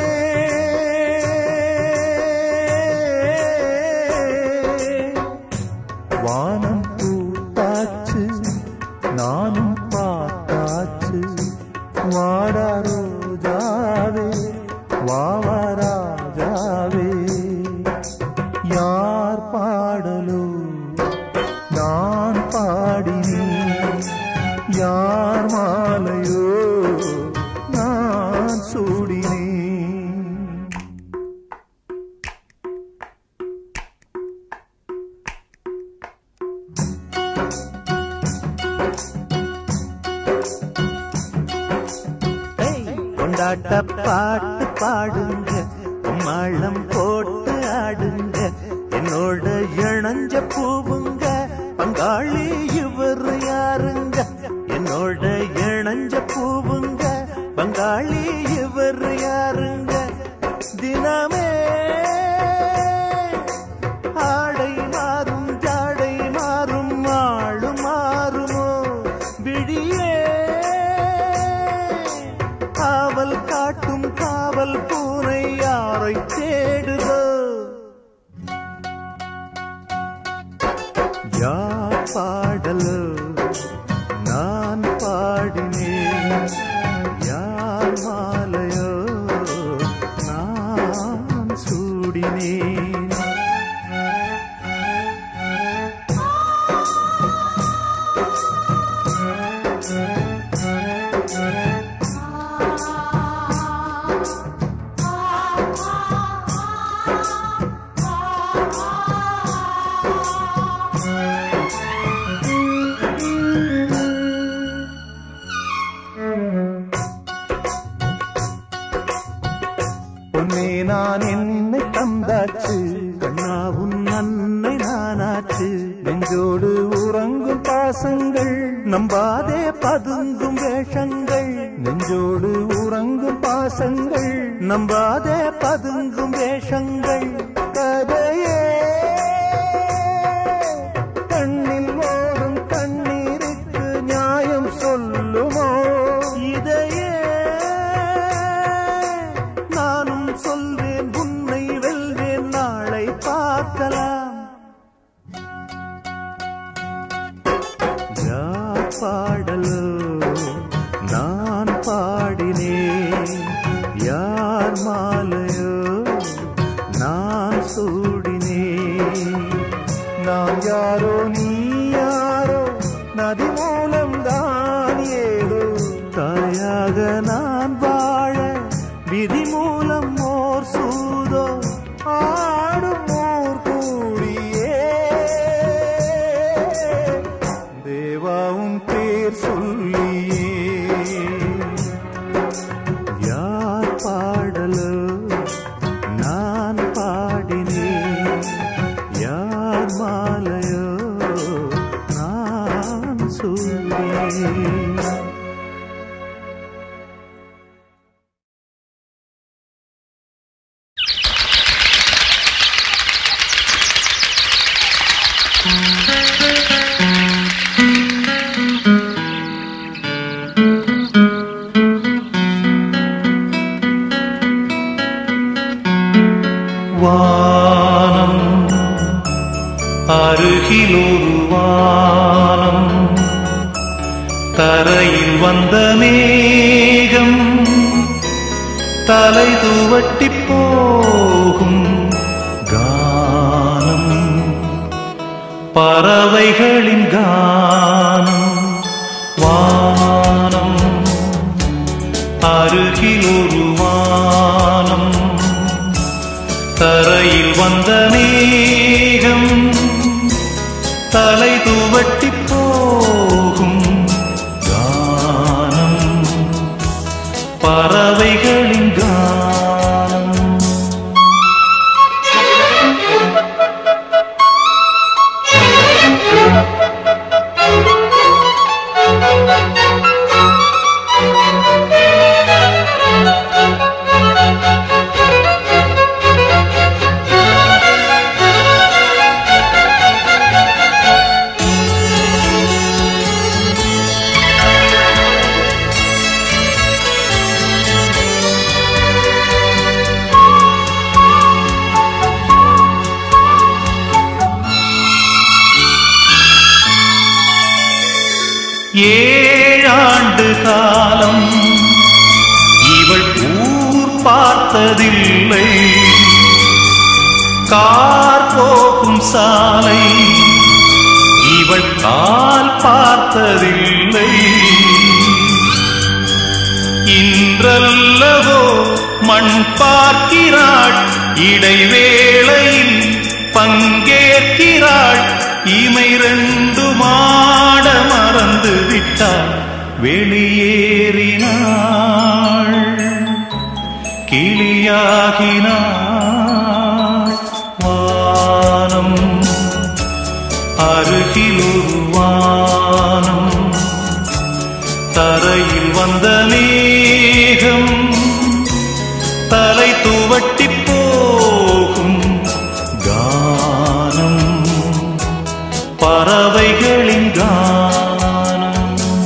வானம் பூத்தாச்சு நானும் பார்த்தாச்சு வாடா ரோஜாவே வாவா ராஜாவே யார் பாடலோ நான் பாடினேன் யார் மாலையோ நான் சூடினேன் கொண்டாட்ட பாட்டு பாடுங்க மாளம் போட்டு ஆடுங்க என்னோட இணைஞ்ச பூவுங்க பங்காளி இவர் யாருங்க என்னோட இணைஞ்ச பூவுங்க பங்காளி இவர் யாருங்க தினமே ஆடை மாறும் ஜாடை மாறும் ஆளு மாறுமோ விழியே காவல் காட்டும் காவல் பூனை யாரை தேடுதோ யார் பாடலோ நான் பாடினேன் யார் மாலையோ நான் சூடினேன் பொன்னே நான் என்னை தந்தாச்சு கண்ணா உன் அன்னை நானாச்சு நெஞ்சோடு உறங்கும் பாசங்கள் நம்பாதே பதுங்கும் வேஷங்கள் நெஞ்சோடு உறங்கும் பாசங்கள் நம்பாதே பதுங்கும் வேஷங்கள் கதையே கண்ணில் ஓடும் கண்ணீருக்கு நியாயம் சொல்லுமோ இதையே நானும் சொல்வேன் உன்னை வெல்வேன் நாளை பார்க்கலாம் யார் பாடலோ நான் பாடினேன் யார் மாலையோ நான் சூடினேன் நான் யாரோ நீ யாரோ நதி மூலம் தான் ஏதோ தாயாக நான் வாழ விதி மூலம் ஓர் சூதோ ஆடும் ஓர் கூடியே தேவாவும் பேர் சொல்லியே யார் பாடலோ நான் பாடினேன் யார் மாலையோ நான் சூடினேன் தரையில் வந்த மேகம் தலை துவட்டி போகும் கானம் பறவைகளின் கானம் வானம் அருகில் ஒரு வானம் தரையில் வந்த மேகம் தலை துவட்டி போகும் கானம் பறவைகளின் கானம் ஏழாண்டு காலம் இவள் ஊர் பார்த்ததில்லை கார் போகும் சாலை இவள் கால் பார்த்ததில்லை இன்றல்லவோ மண் பார்க்கிறாள் இடைவேளையில் பங்கேற்கிறாள் இமை ரெண்டு மாட மறந்து விட்டாள் வெளியேறினாள் கிளியாகினாள் வானம் அருகில் ஒரு வானம் தரையில் வந்த மேகம் தலை துவட்டி போகும் கானம் பறவைகளின் கானம்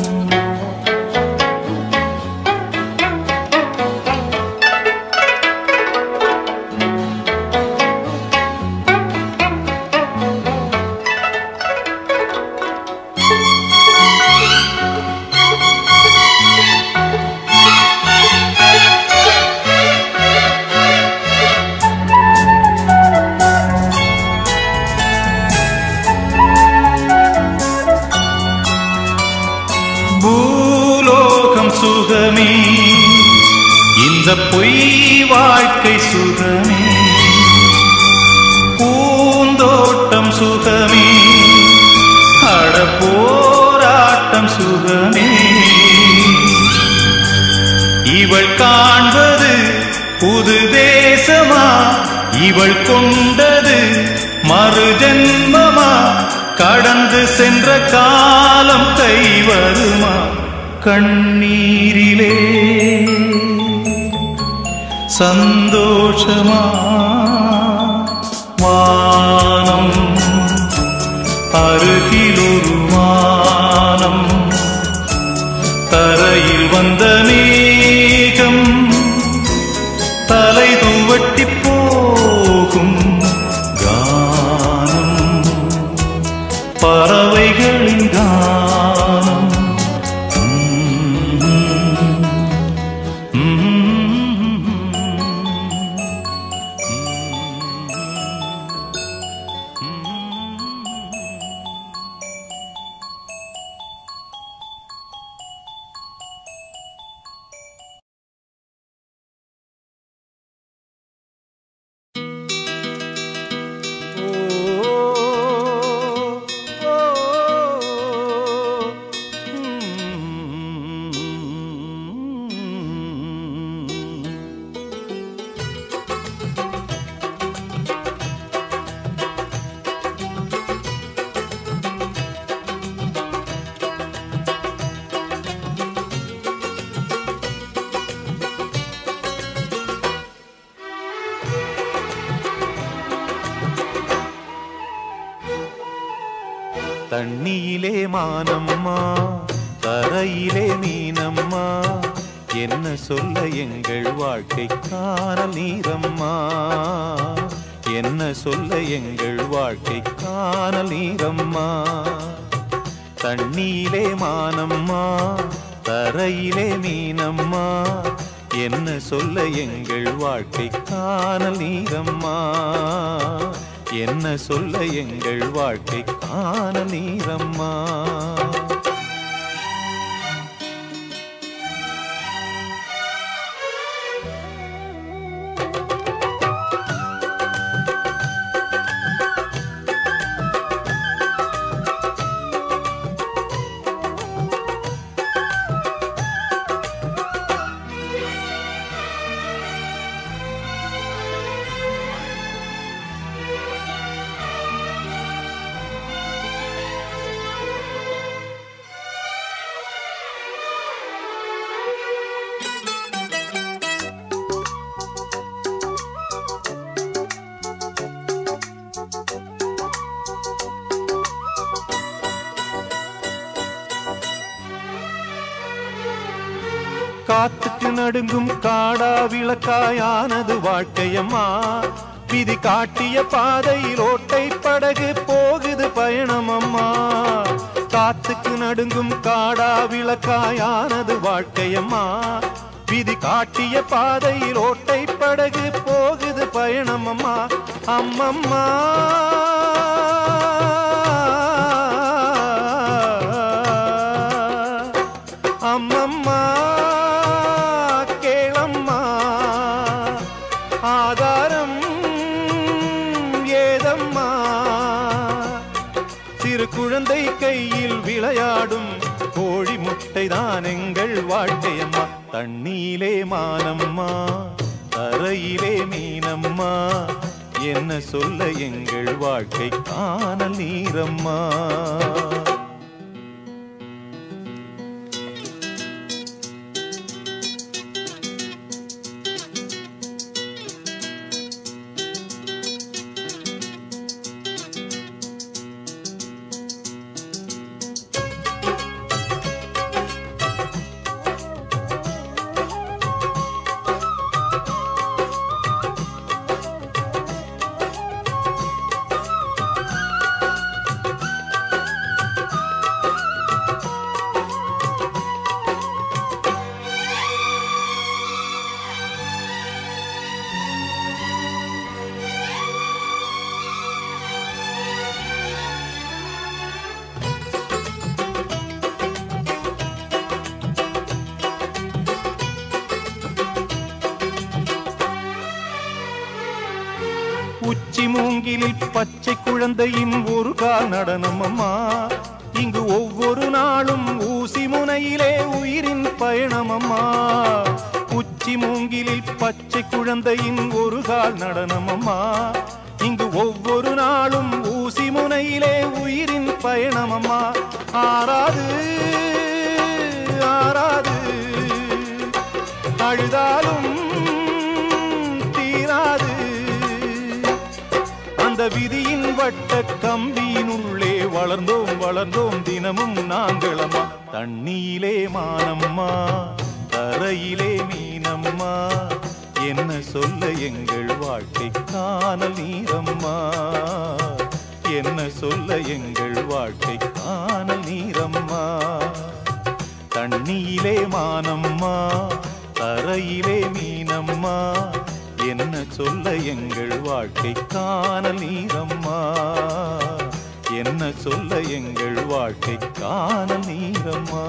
பூலோகம் சுகமே இந்த பொய் வாழ்க்கை சுகமே பூந்தோட்டம் சுகமே அட போராட்டம் சுகமே இவள் காண்பது புது தேசமா இவள் கொண்டது மறு ஜென்மமா கடந்து சென்ற காலம் கை வருமா கண்ணீரிலே சந்தோஷமா வானம் அருகிலொரு வானம் தரையில் வந்த மேகம் தலை துவட்டி போகும் கானம் பறவைகளின் கானம் தண்ணியிலே மானம்மா தரையிலே மீனம்மா என்ன சொல்ல எங்கள் வாழ்க்கை காணல் நீரம்மா என்ன சொல்ல எங்கள் வாழ்க்கை காணல் நீரம்மா தண்ணீலே மானம்மா தரையிலே மீனம்மா என்ன சொல்ல எங்கள் வாழ்க்கை காணல் நீரம்மா என்ன சொல்ல எங்கள் வாழ்க்கை காணல் நீரம்மா காத்துக்கு நடுங்கும் காடா விளக்காயானது வாழ்க்கையம்மா விதி காட்டிய பாதையில் ஓட்டை படகு போகுது பயணமம்மா காத்துக்கு நடுங்கும் காடா விளக்காயானது வாழ்க்கையம்மா விதி காட்டிய பாதையில் ஓட்டை படகு போகுது பயணமம்மா அம்மம்மா அம்மம்மா கேளம்மா ஆதாரம் ஏதம்மா சிறு குழந்தை கையில் விளையாடும் கோழி முட்டை தான் எங்கள் வாழ்க்கையம்மா தண்ணீலே மானம்மா தரையிலே மீனம்மா என்ன சொல்ல எங்கள் வாழ்க்கை காணல் நீரம்மா உச்சி மூங்கிலில் பச்சை குழந்தையின் ஒரு கால் நடனம் அம்மா இங்கு ஒவ்வொரு நாளும் ஊசி முனையிலே உயிரின் பயணம் அம்மா உச்சி மூங்கிலில் பச்சை குழந்தையின் ஒரு கால் நடனம் அம்மா இங்கு ஒவ்வொரு நாளும் ஊசி முனையிலே உயிரின் பயணம் அம்மா ஆறாது ஆறாது அழுதாலும் தீராது அந்த விதியின் வட்ட கம்பியினுள்ளே வளர்ந்தோம் வளர்ந்தோம் தினமும் நாங்களம்மா தண்ணீலே மானம்மா தரையிலே மீனம்மா என்ன சொல்ல எங்கள் வாழ்க்கை காணல் நீரம்மா என்ன சொல்ல எங்கள் வாழ்க்கை காணல் நீரம்மா தண்ணீலே மானம்மா தரையிலே மீனம்மா என்ன சொல்ல எங்கள் வாழ்க்கை காணல் நீரம்மா என்ன சொல்ல எங்கள் வாழ்க்கை காணல் நீரம்மா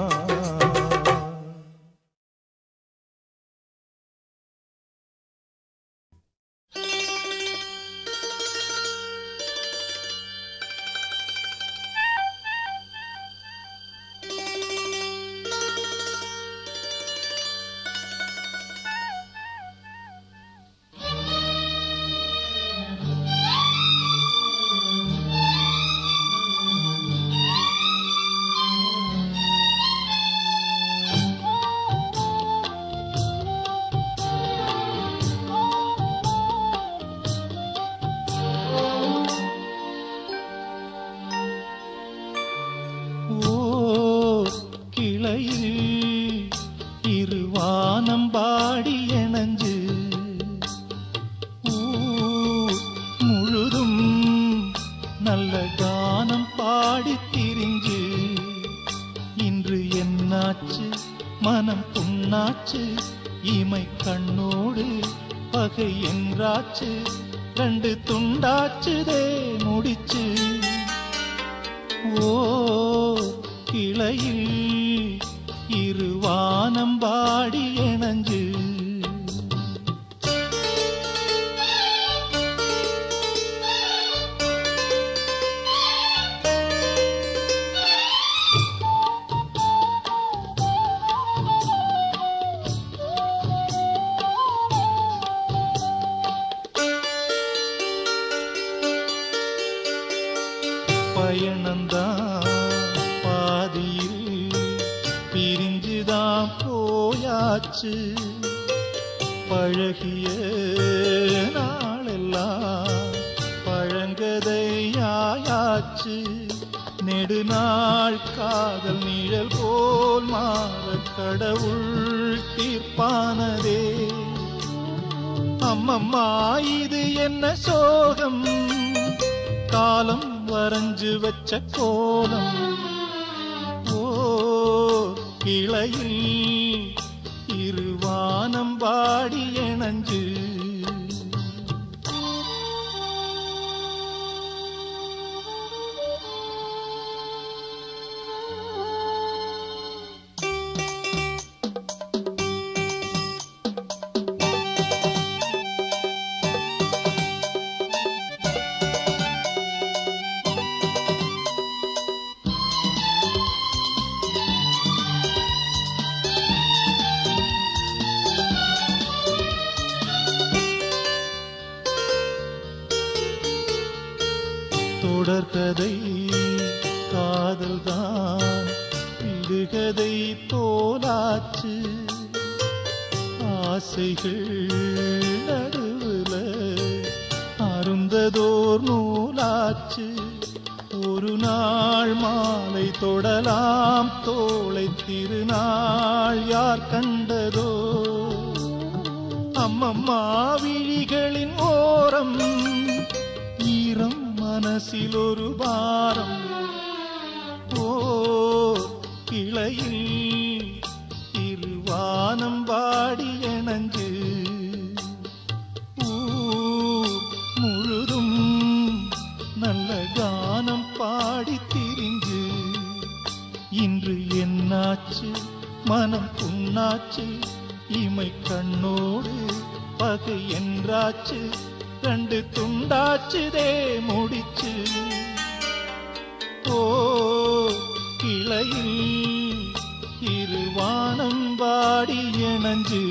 ஓர் கிளையில் இருவானம் பாடி எனஞ்சு ஊர் முழுதும் நல்ல கானம் பாடி திரிஞ்சு மனம் புண்ணாச்சு இமை கண்ணோடு பகை என்றாச்சு ரெண்டு துண்டாச்சுதே முடிச்சு ஓ கிளையில் இருவானம் பாடி இணைஞ்சு பயணந்தான் பாதியில் பிரிஞ்சுதான் போயாச்சு பழகிய நாளெல்லாம் பழங்கதையாயாச்சு நெடுநாள் காதல் நிழல் போல் மாற கடவுள் தீர்ப்பானதே அம்மம்மா இது என்ன சோகம் காலம் வரைஞ்சு வச்ச கோலம் ஓ கிளையில் இருவானம் பாடி இணைஞ்சு தொடர்கதை காதல்தான் விடுகதை போலாச்சு ஆசைகள் நடுவுல அருந்ததோர் நூலாச்சு ஒரு நாள் மாலை தொடலாம் தோளை திருநாள் யார் கண்டதோ அம்மம்மா விழிகளின் ஓரம் ஈரம் மனசில் ஒரு பாரம் ஓ கிளையில் இருவானம் பாடி இணைஞ்சு ஊர் முழுதும் நல்ல கானம் பாடி திரிஞ்சு இன்று என்னாச்சு மனம் புண்ணாச்சு இமை கண்ணோடு பகை என்றாச்சு ரெண்டு துண்டாச்சுதே முடிச்சு ஓ கிளையில் இருவானம் பாடி இணைஞ்சு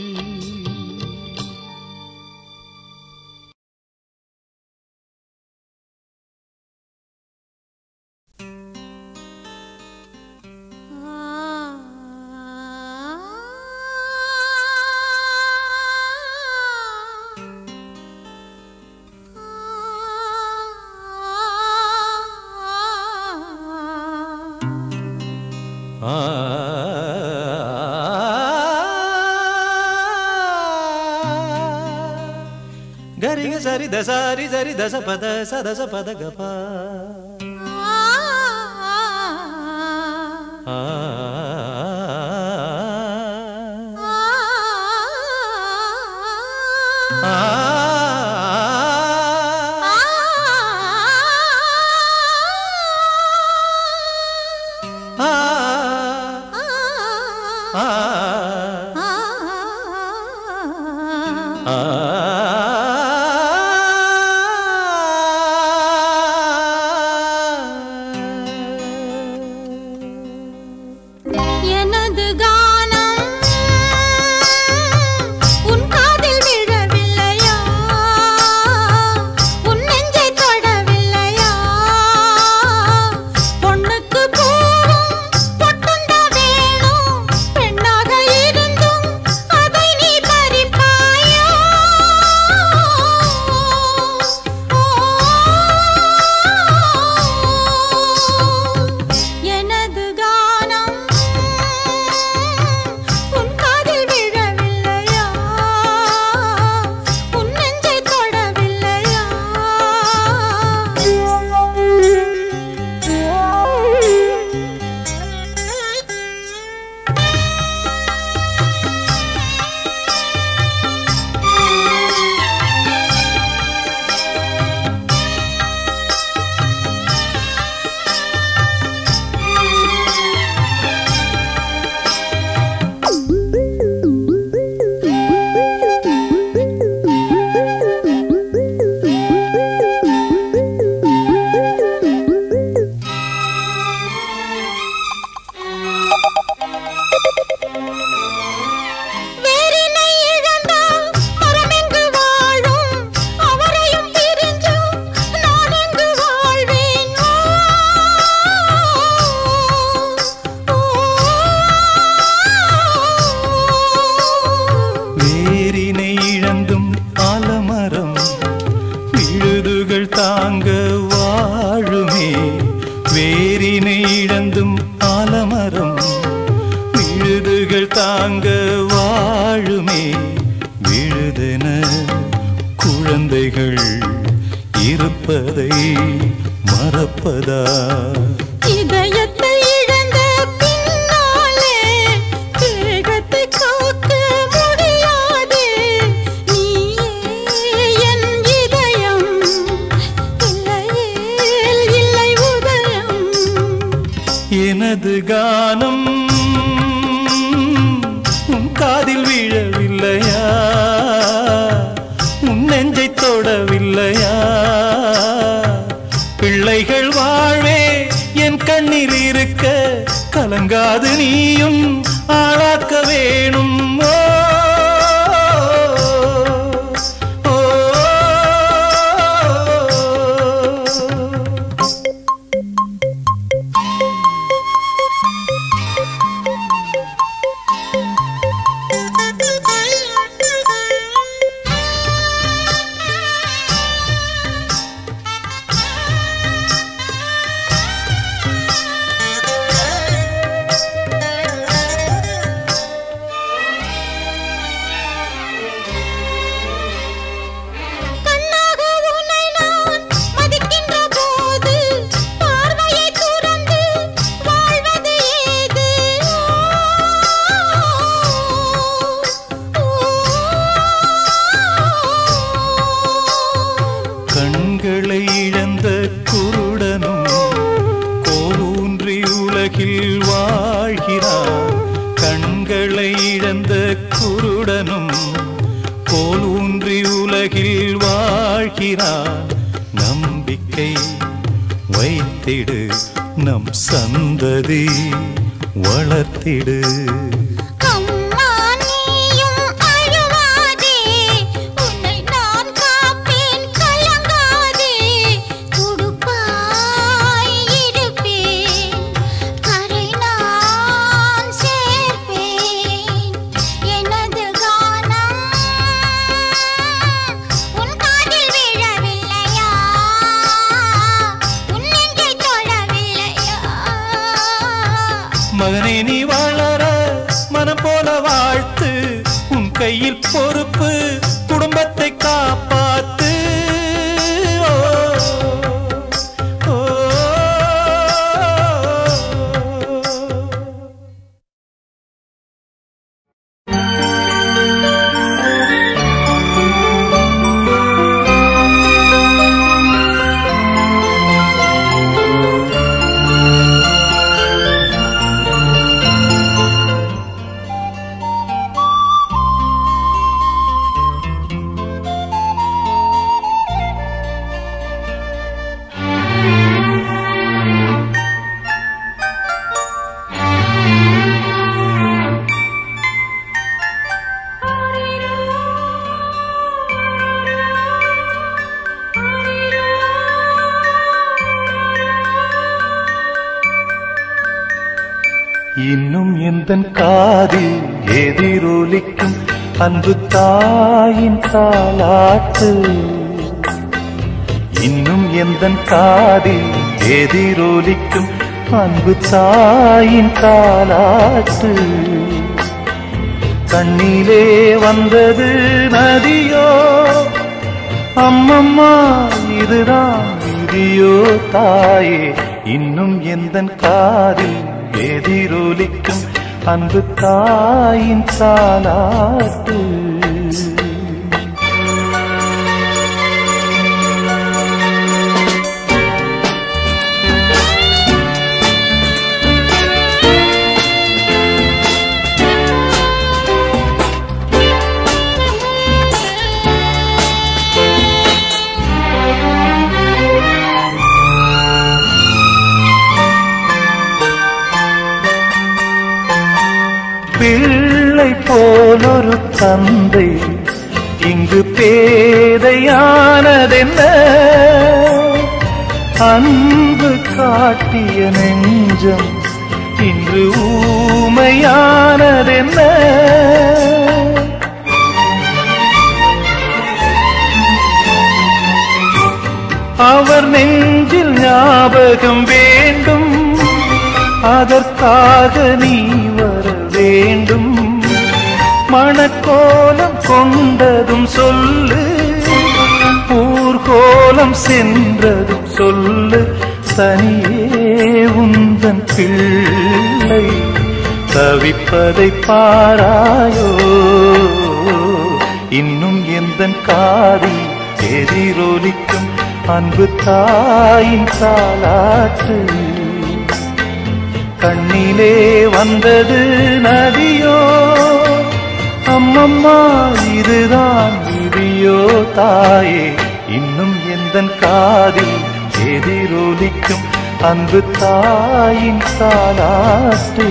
గరిగ సరి దసారి సరి దశ పద సదస పద గప ఆ எனது கானம் உன் காதில் விழவில்லையா உன் நெஞ்சை தொடவில்லையா பொண்ணுக்கு பூவும் பொட்டுண்டா வேணும் பெண்ணாக இருந்தும் அதை நீ பறிப்பாயா கைகள் தாங்க வாழுமே விழுதென குழந்தைகள் இருப்பதை மறப்பதா இதயத்தை இழந்த பின்னாலே தேகத்தை காக்க முடியாதே நீயே என் இதயம் இல்லையேல் இல்லை உதயம் எனது கானம் உன் காதில் விழவில்லையா உன் நெஞ்சை தொடவில்லையா பிள்ளைகள் வாழ்வே என் கண்ணில் இருக்க கலங்காது நீயும் ஆளாக்க வேணும் ஓ, ஓ, ஓ. கண்ணாக உன்னை நான் மதிக்கின்ற போது பார்வையை துறந்து வாழ்வது ஏது கண்களை இழந்த குருடனும் கோலூன்றி உலகில் வாழ்கிறான் கண்களை இழந்த குருடனும் கோலூன்றி உலகில் வாழ்கிறான் நம்பிக்கை வைத்திடு நம் சந்ததி வளர்த்திடு அம்மா நீயும் அழுவாதே உன்னை நான் காப்பேன் கலங்காதே துடுப்பாய் இருப்பேன் கரை நான் சேர்ப்பேன் எனது கானம் உன் காதில் விழவில்லையா உன் நெஞ்சை தொடவில்லையா மகனே நீ வளர மனம் போல வாழ்த்து உன் கையில் பொறுப்பு குடும்பத்தை காப்பாத்து ஓ, ஓ, ஓ. இன்னும் எந்தன் காதில் எதிரொலிக்கும் அன்பு தாயின் தாலாட்டு இன்னும் எந்தன் காதில் எதிரொலிக்கும் அன்பு தாயின் தாலாட்டு கண்ணிலே வந்தது நதியோ அம்மம்மா இதுதான் விதியோ தாயே இன்னும் எந்தன் காதில் எதிரொலிக்கும் அன்பு தாயின் தாலாட்டு பிள்ளை போலொரு தந்தை இங்கு பேதையானதென்ன அன்பு காட்டிய நெஞ்சம் இன்று ஊமையானதென்ன அவர் நெஞ்சில் ஞாபகம் வேண்டும் அதற்காக நீ வர வேண்டும் மணக்கோலம் கொண்டதும் சொல்லு ஊர்கோலம் சென்றதும் சொல்லு தனியே உந்தன் பிள்ளை தவிப்பதை பாராயோ இன்னும் எந்தன் காதில் எதிரொலிக்கும் அன்பு தாயின் தாலாட்டு கண்ணிலே வந்தது நதியோ அம்மம்மா இதுதான் விதியோ தாயே இன்னும் எந்தன் காதில் எதிரொலிக்கும் அன்பு தாயின் தாலாட்டு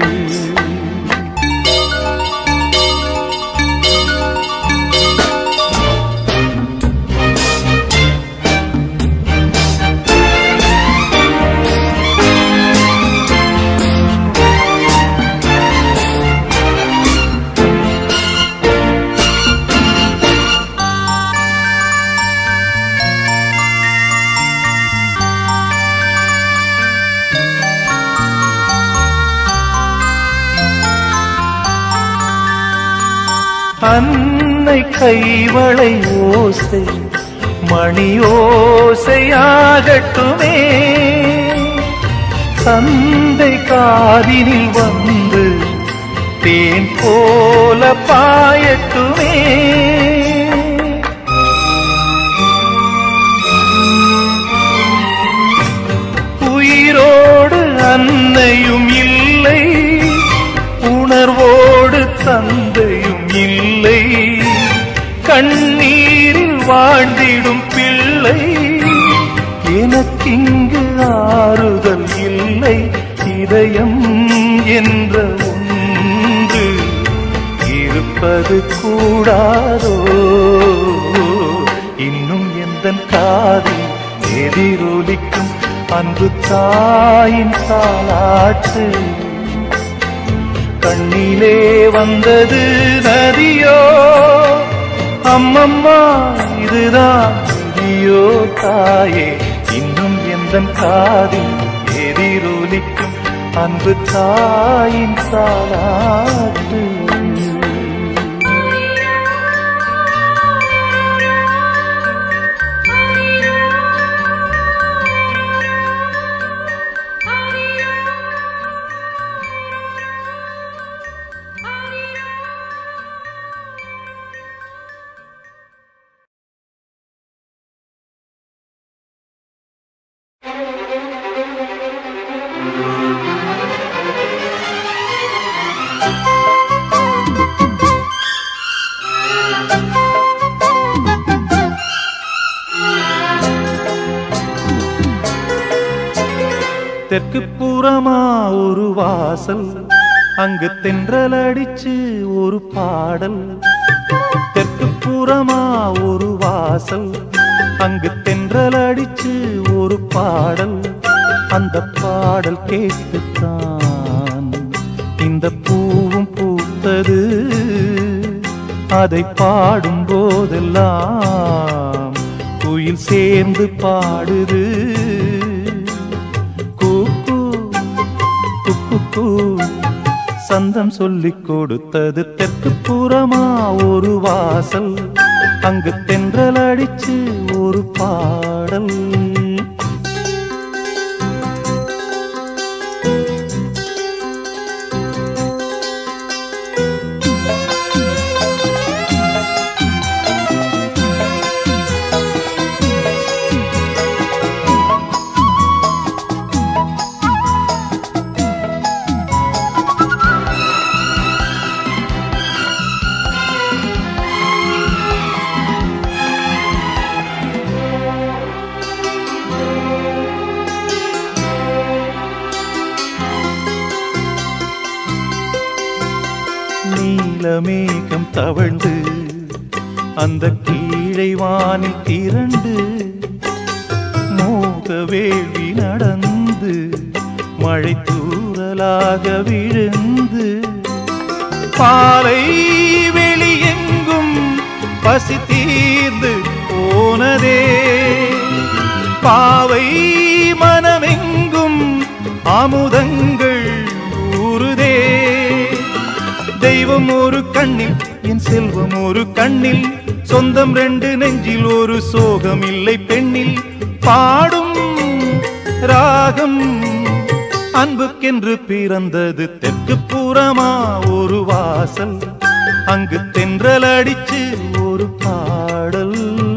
அன்னை கைவளை ஓசை மணி ஓசையாகட்டுமே தந்தை காதினில் வந்து தேன் போல பாயட்டுமே உயிரோடு அன்னையும் இல்லை உணர்வோடு தந்தையும் இல்லை கண்ணீரில் வாழ்ந்திடும் பிள்ளை எனக்கிங்கு ஆறுதல் இல்லை இதயம் என்ற ஒன்று இருப்பது கூடாதோ இன்னும் எந்தன் காதில் எதிரொலிக்கும் அன்பு தாயின் தாலாட்டு கண்ணிலே வந்தது நதியோ அம்மம்மா இதுதான் விதியோ தாயே இன்னும் எந்தன் காதில் எதிரொலிக்கும் அன்பு தாயின் தாலாட்டு தெற்கு புறமா ஒரு வாசல் அங்கு தென்றல் அடிச்சு ஒரு பாடல் தெற்கு புறமா ஒரு வாசல் அங்கு தென்றல் அடிச்சு ஒரு பாடல் அந்த பாடல் கேட்டுத்தான் இந்த பூவும் பூத்தது அதை பாடும் போதெல்லாம் குயில் சேர்ந்து பாடுது கூக்கு குக்கு சந்தம் சொல்லிக் கொடுத்தது தெற்கு புறமா ஒரு வாசல் அங்கு தென்றல் அடிச்சு ஒரு பாடல் நீலமேகம் தவழ்ந்து அந்த கீழை வானில் திரண்டு மோக வேள்வி நடந்து மழை தூறலாக விழுந்து பாலை வெளியெங்கும் பசி தீர்ந்து போனதே பாவை மனமெங்கும் அமுதங்கள் ஊறுதே தெய்வ தெய்வம் ஒரு கண்ணில் என் செல்வம் ஒரு கண்ணில் சொந்தம் ரெண்டு நெஞ்சில் ஒரு சோகம் இல்லை பெண்ணில் பாடும் ராகம் அன்புக்கென்று பிறந்தது தெற்கு புறமா ஒரு வாசல் அங்கு தென்றல் அடிச்சு ஒரு பாடல்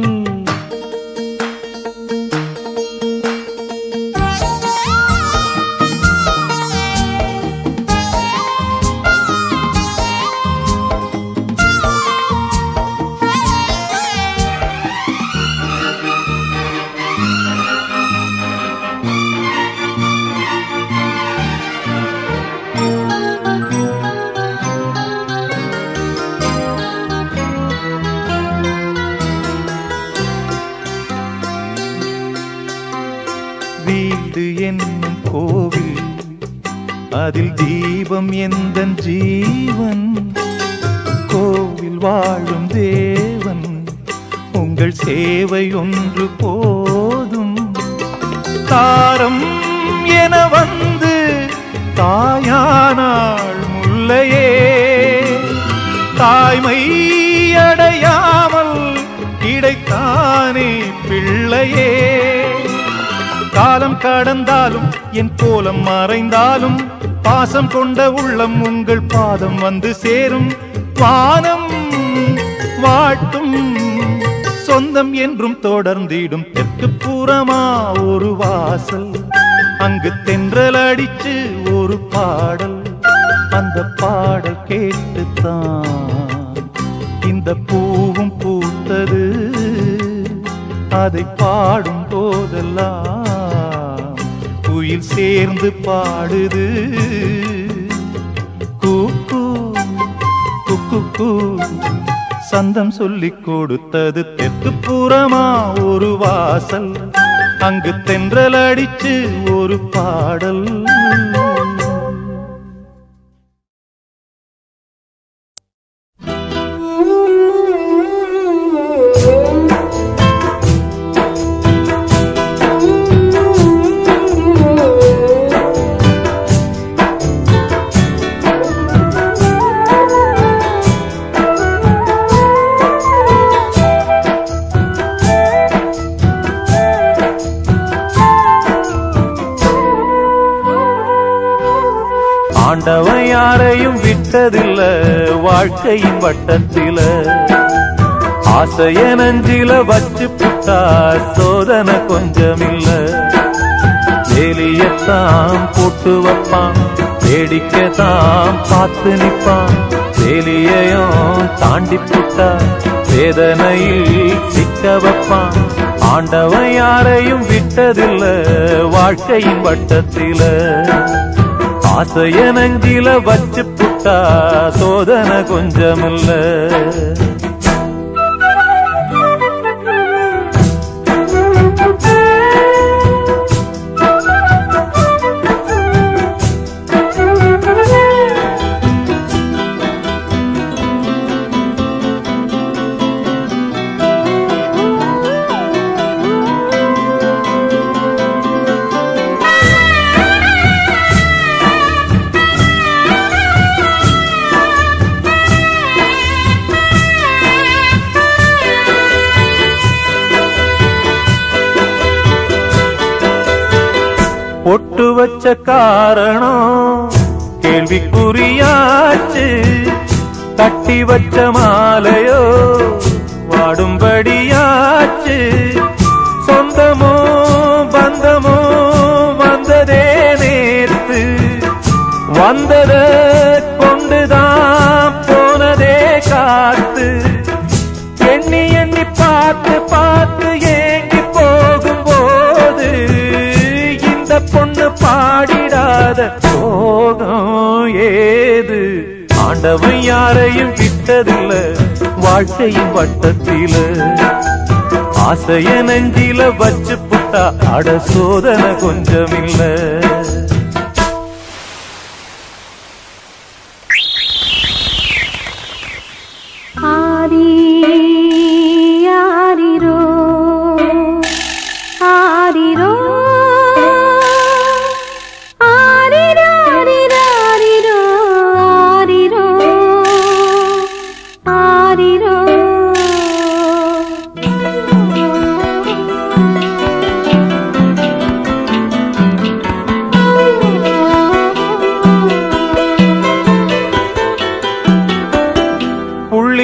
வீடு என்னும் கோவில் அதில் தீபம் எந்த ஜீவன் கோவில் வாழும் தேவன் உங்கள் சேவை ஒன்று போதும் தாரம் என வந்து தாயானாள் முல்லையே தாய்மை அடையாமல் கிடைத்தானே பிள்ளையே காலம் கடந்தாலும் என் கோலம் மறைந்தாலும் பாசம் கொண்ட உள்ளம் உங்கள் பாதம் வந்து சேரும் வானம் வாட்டும் சொந்தம் என்றும் தொடர்ந்திடும் தெற்கு புறமா ஒரு வாசல் அங்கு தென்றல் அடிச்சு ஒரு பாடல் அந்த பாடல் கேட்டுத்தான் இந்த பூவும் பூத்தது அதை பாடும் போதெல்லாம் குயில் சேர்ந்து பாடுது கூக்கு குக்கு கூ சந்தம் சொல்லிக் கொடுத்தது தெற்கு புறமா ஒரு வாசல் அங்கு தென்றல் அடிச்சு ஒரு பாடல் ஆண்டவன் யாரையும் விட்டதில்ல வாழ்க்கையின் வட்டத்தில ஆசைய நஞ்சில வச்சு புட்டா சோதனை கொஞ்சமில்ல வேலியத்தான் போட்டு வைப்பான் வேடிக்கைத்தான் பார்த்து நிப்பான் வேலியையும் தாண்டி புட்டா வேதனையில் சிக்க வைப்பான் ஆண்டவன் யாரையும் விட்டதில்ல வாழ்க்கையின் வட்டத்தில ஆசைய நஞ்சில வச்சு புட்டா சோதனை கொஞ்சமில்ல பொட்டு வச்ச காரணம் கேள்விக்குறியாச்சு கட்டி வச்ச மாலையோ வாடும்படியாச்சு சொந்தமோ பந்தமோ வந்ததே நேர்த்து வந்தத கொண்டுதான் போனதே காத்து எண்ணி எண்ணி பார்த்து பார்த்து ஏங்கி போகும்போது இந்த பொண்ணு பாடிடாத சோகம் ஏது ஆண்டவன் யாரையும் விட்டதில்ல வாழ்க்கையின் வட்டத்தில ஆசைய நெஞ்சில வச்சு புட்டா அட சோதனை கொஞ்சமில்ல ஆரி ஆரிரோ ஆரிரோ ஆரிரோ ஆரிரோ ஆரிரோ ஆரிரோ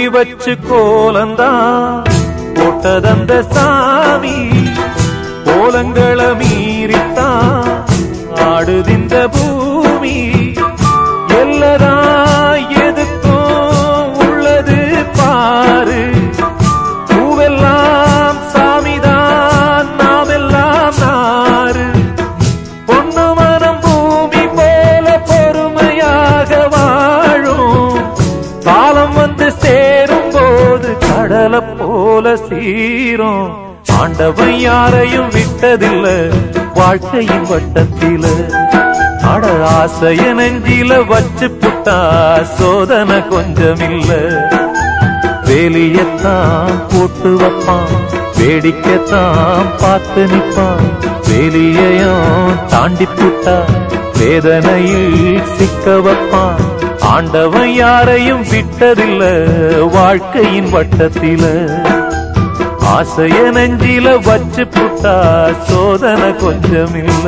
வச்சு கோலந்தான் போட்டதந்த சாமி கோலங்களை மீறித்தான் ஆடுதிந்த பூமி எல்லதா எதுக்கும் உள்ளது பாரு பூவெல்லாம் சாமிதான் நாமெல்லாம் நாறு பொண்ணு மனம் பூமி போல பொறுமையாக வாழும் காலம் வந்து சேரும் போது கடலை போல சீரும் ஆண்டவன் யாரையும் விட்டதில்ல வாழ்க்கையின் வட்டத்தில அட ஆசைய நெஞ்சில வச்சு புட்டா சோதனை கொஞ்சமில்ல வேலியத்தான் போட்டு வைப்பான் வேடிக்கைத்தான் பார்த்து நிற்பான் வேலியையும் தாண்டி புட்டா வேதனையில் சிக்க வைப்பான் ஆண்டவன் யாரையும் விட்டதில்ல வாழ்க்கையின் வட்டத்தில ஆசைய நெஞ்சில வச்சு புட்டா சோதனை கொஞ்சமில்ல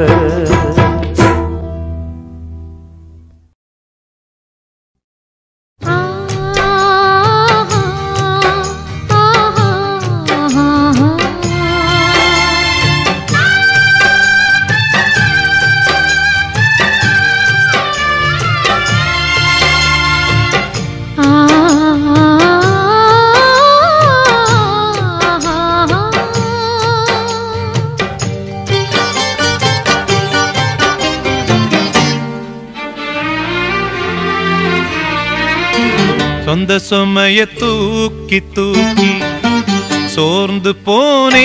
சொந்த சுமைய தூக்கி தூக்கி சோர்ந்து போனே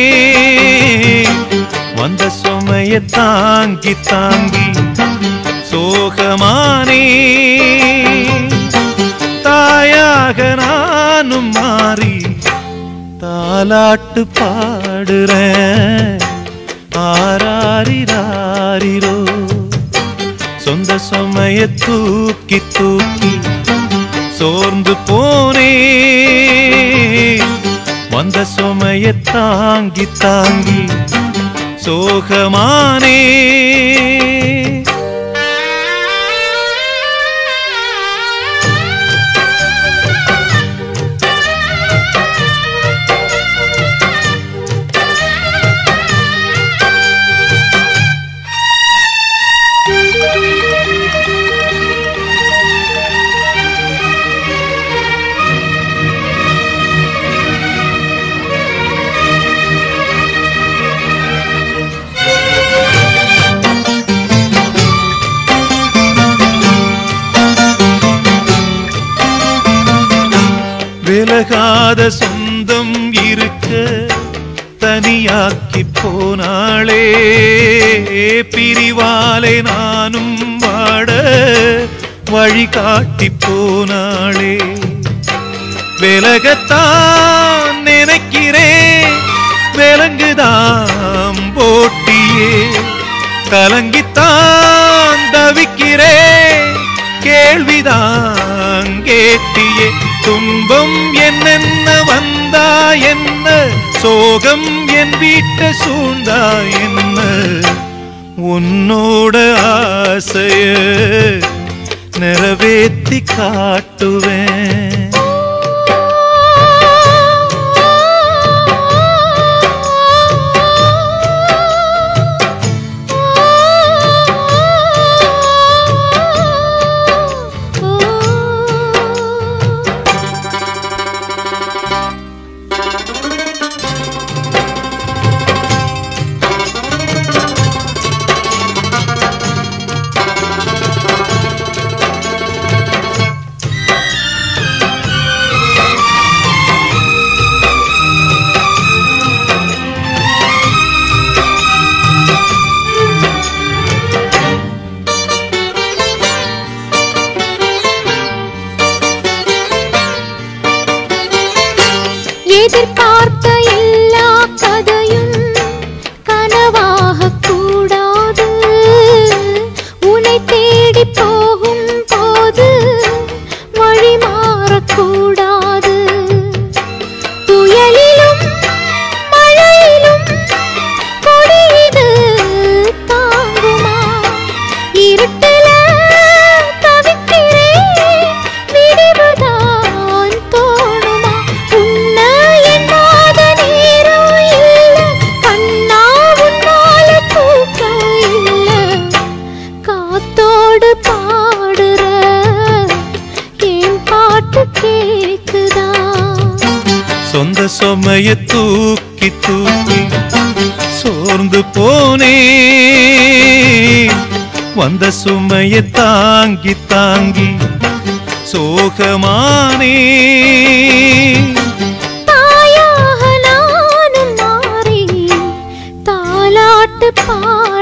வந்த சுமைய தாங்கி தாங்கி சோகமானே தாயாக நானும் மாறி தாலாட்டு பாடுறேன் ஆராரிராரிரோ சொந்த சுமைய தூக்கி தூக்கி சோர்ந்து போனே வந்த சுமைய தாங்கி தாங்கி சோகமானே விலகாத சொந்தம் இருக்க தனியாக்கி போனாளே பிரிவாலே நானும் வாட வழிகாட்டி போனாளே விலகத்தான் நினைக்கிறேன் விலங்குதாம் போட்டியே கலங்கித்தான் தவிக்கிறேன் கேள்விதான் கேட்டியே துன்பம் என்னென்ன வந்தா என்ன சோகம் என் வீட்டை சூழ்ந்தா என்ன உன்னோட ஆசைய நிறைவேத்தி காட்டுவேன் எதிர்பார்த்த எல்லா கதையும் கனவாக கூடாது உன்னை தேடி போகும் போது வழி மாறக்கூடாது புயலிலும் மழையிலும் கொடியது தாங்குமா இருட்டில தவிக்கிறேன் விடிவுதான் தோன்றுமா சுமைய தூக்கி தூக்கி சோர்ந்து போனே வந்த சுமைய தாங்கி தாங்கி சோகமானே தாயாக நானும் மாறி தாலாட்டு பாட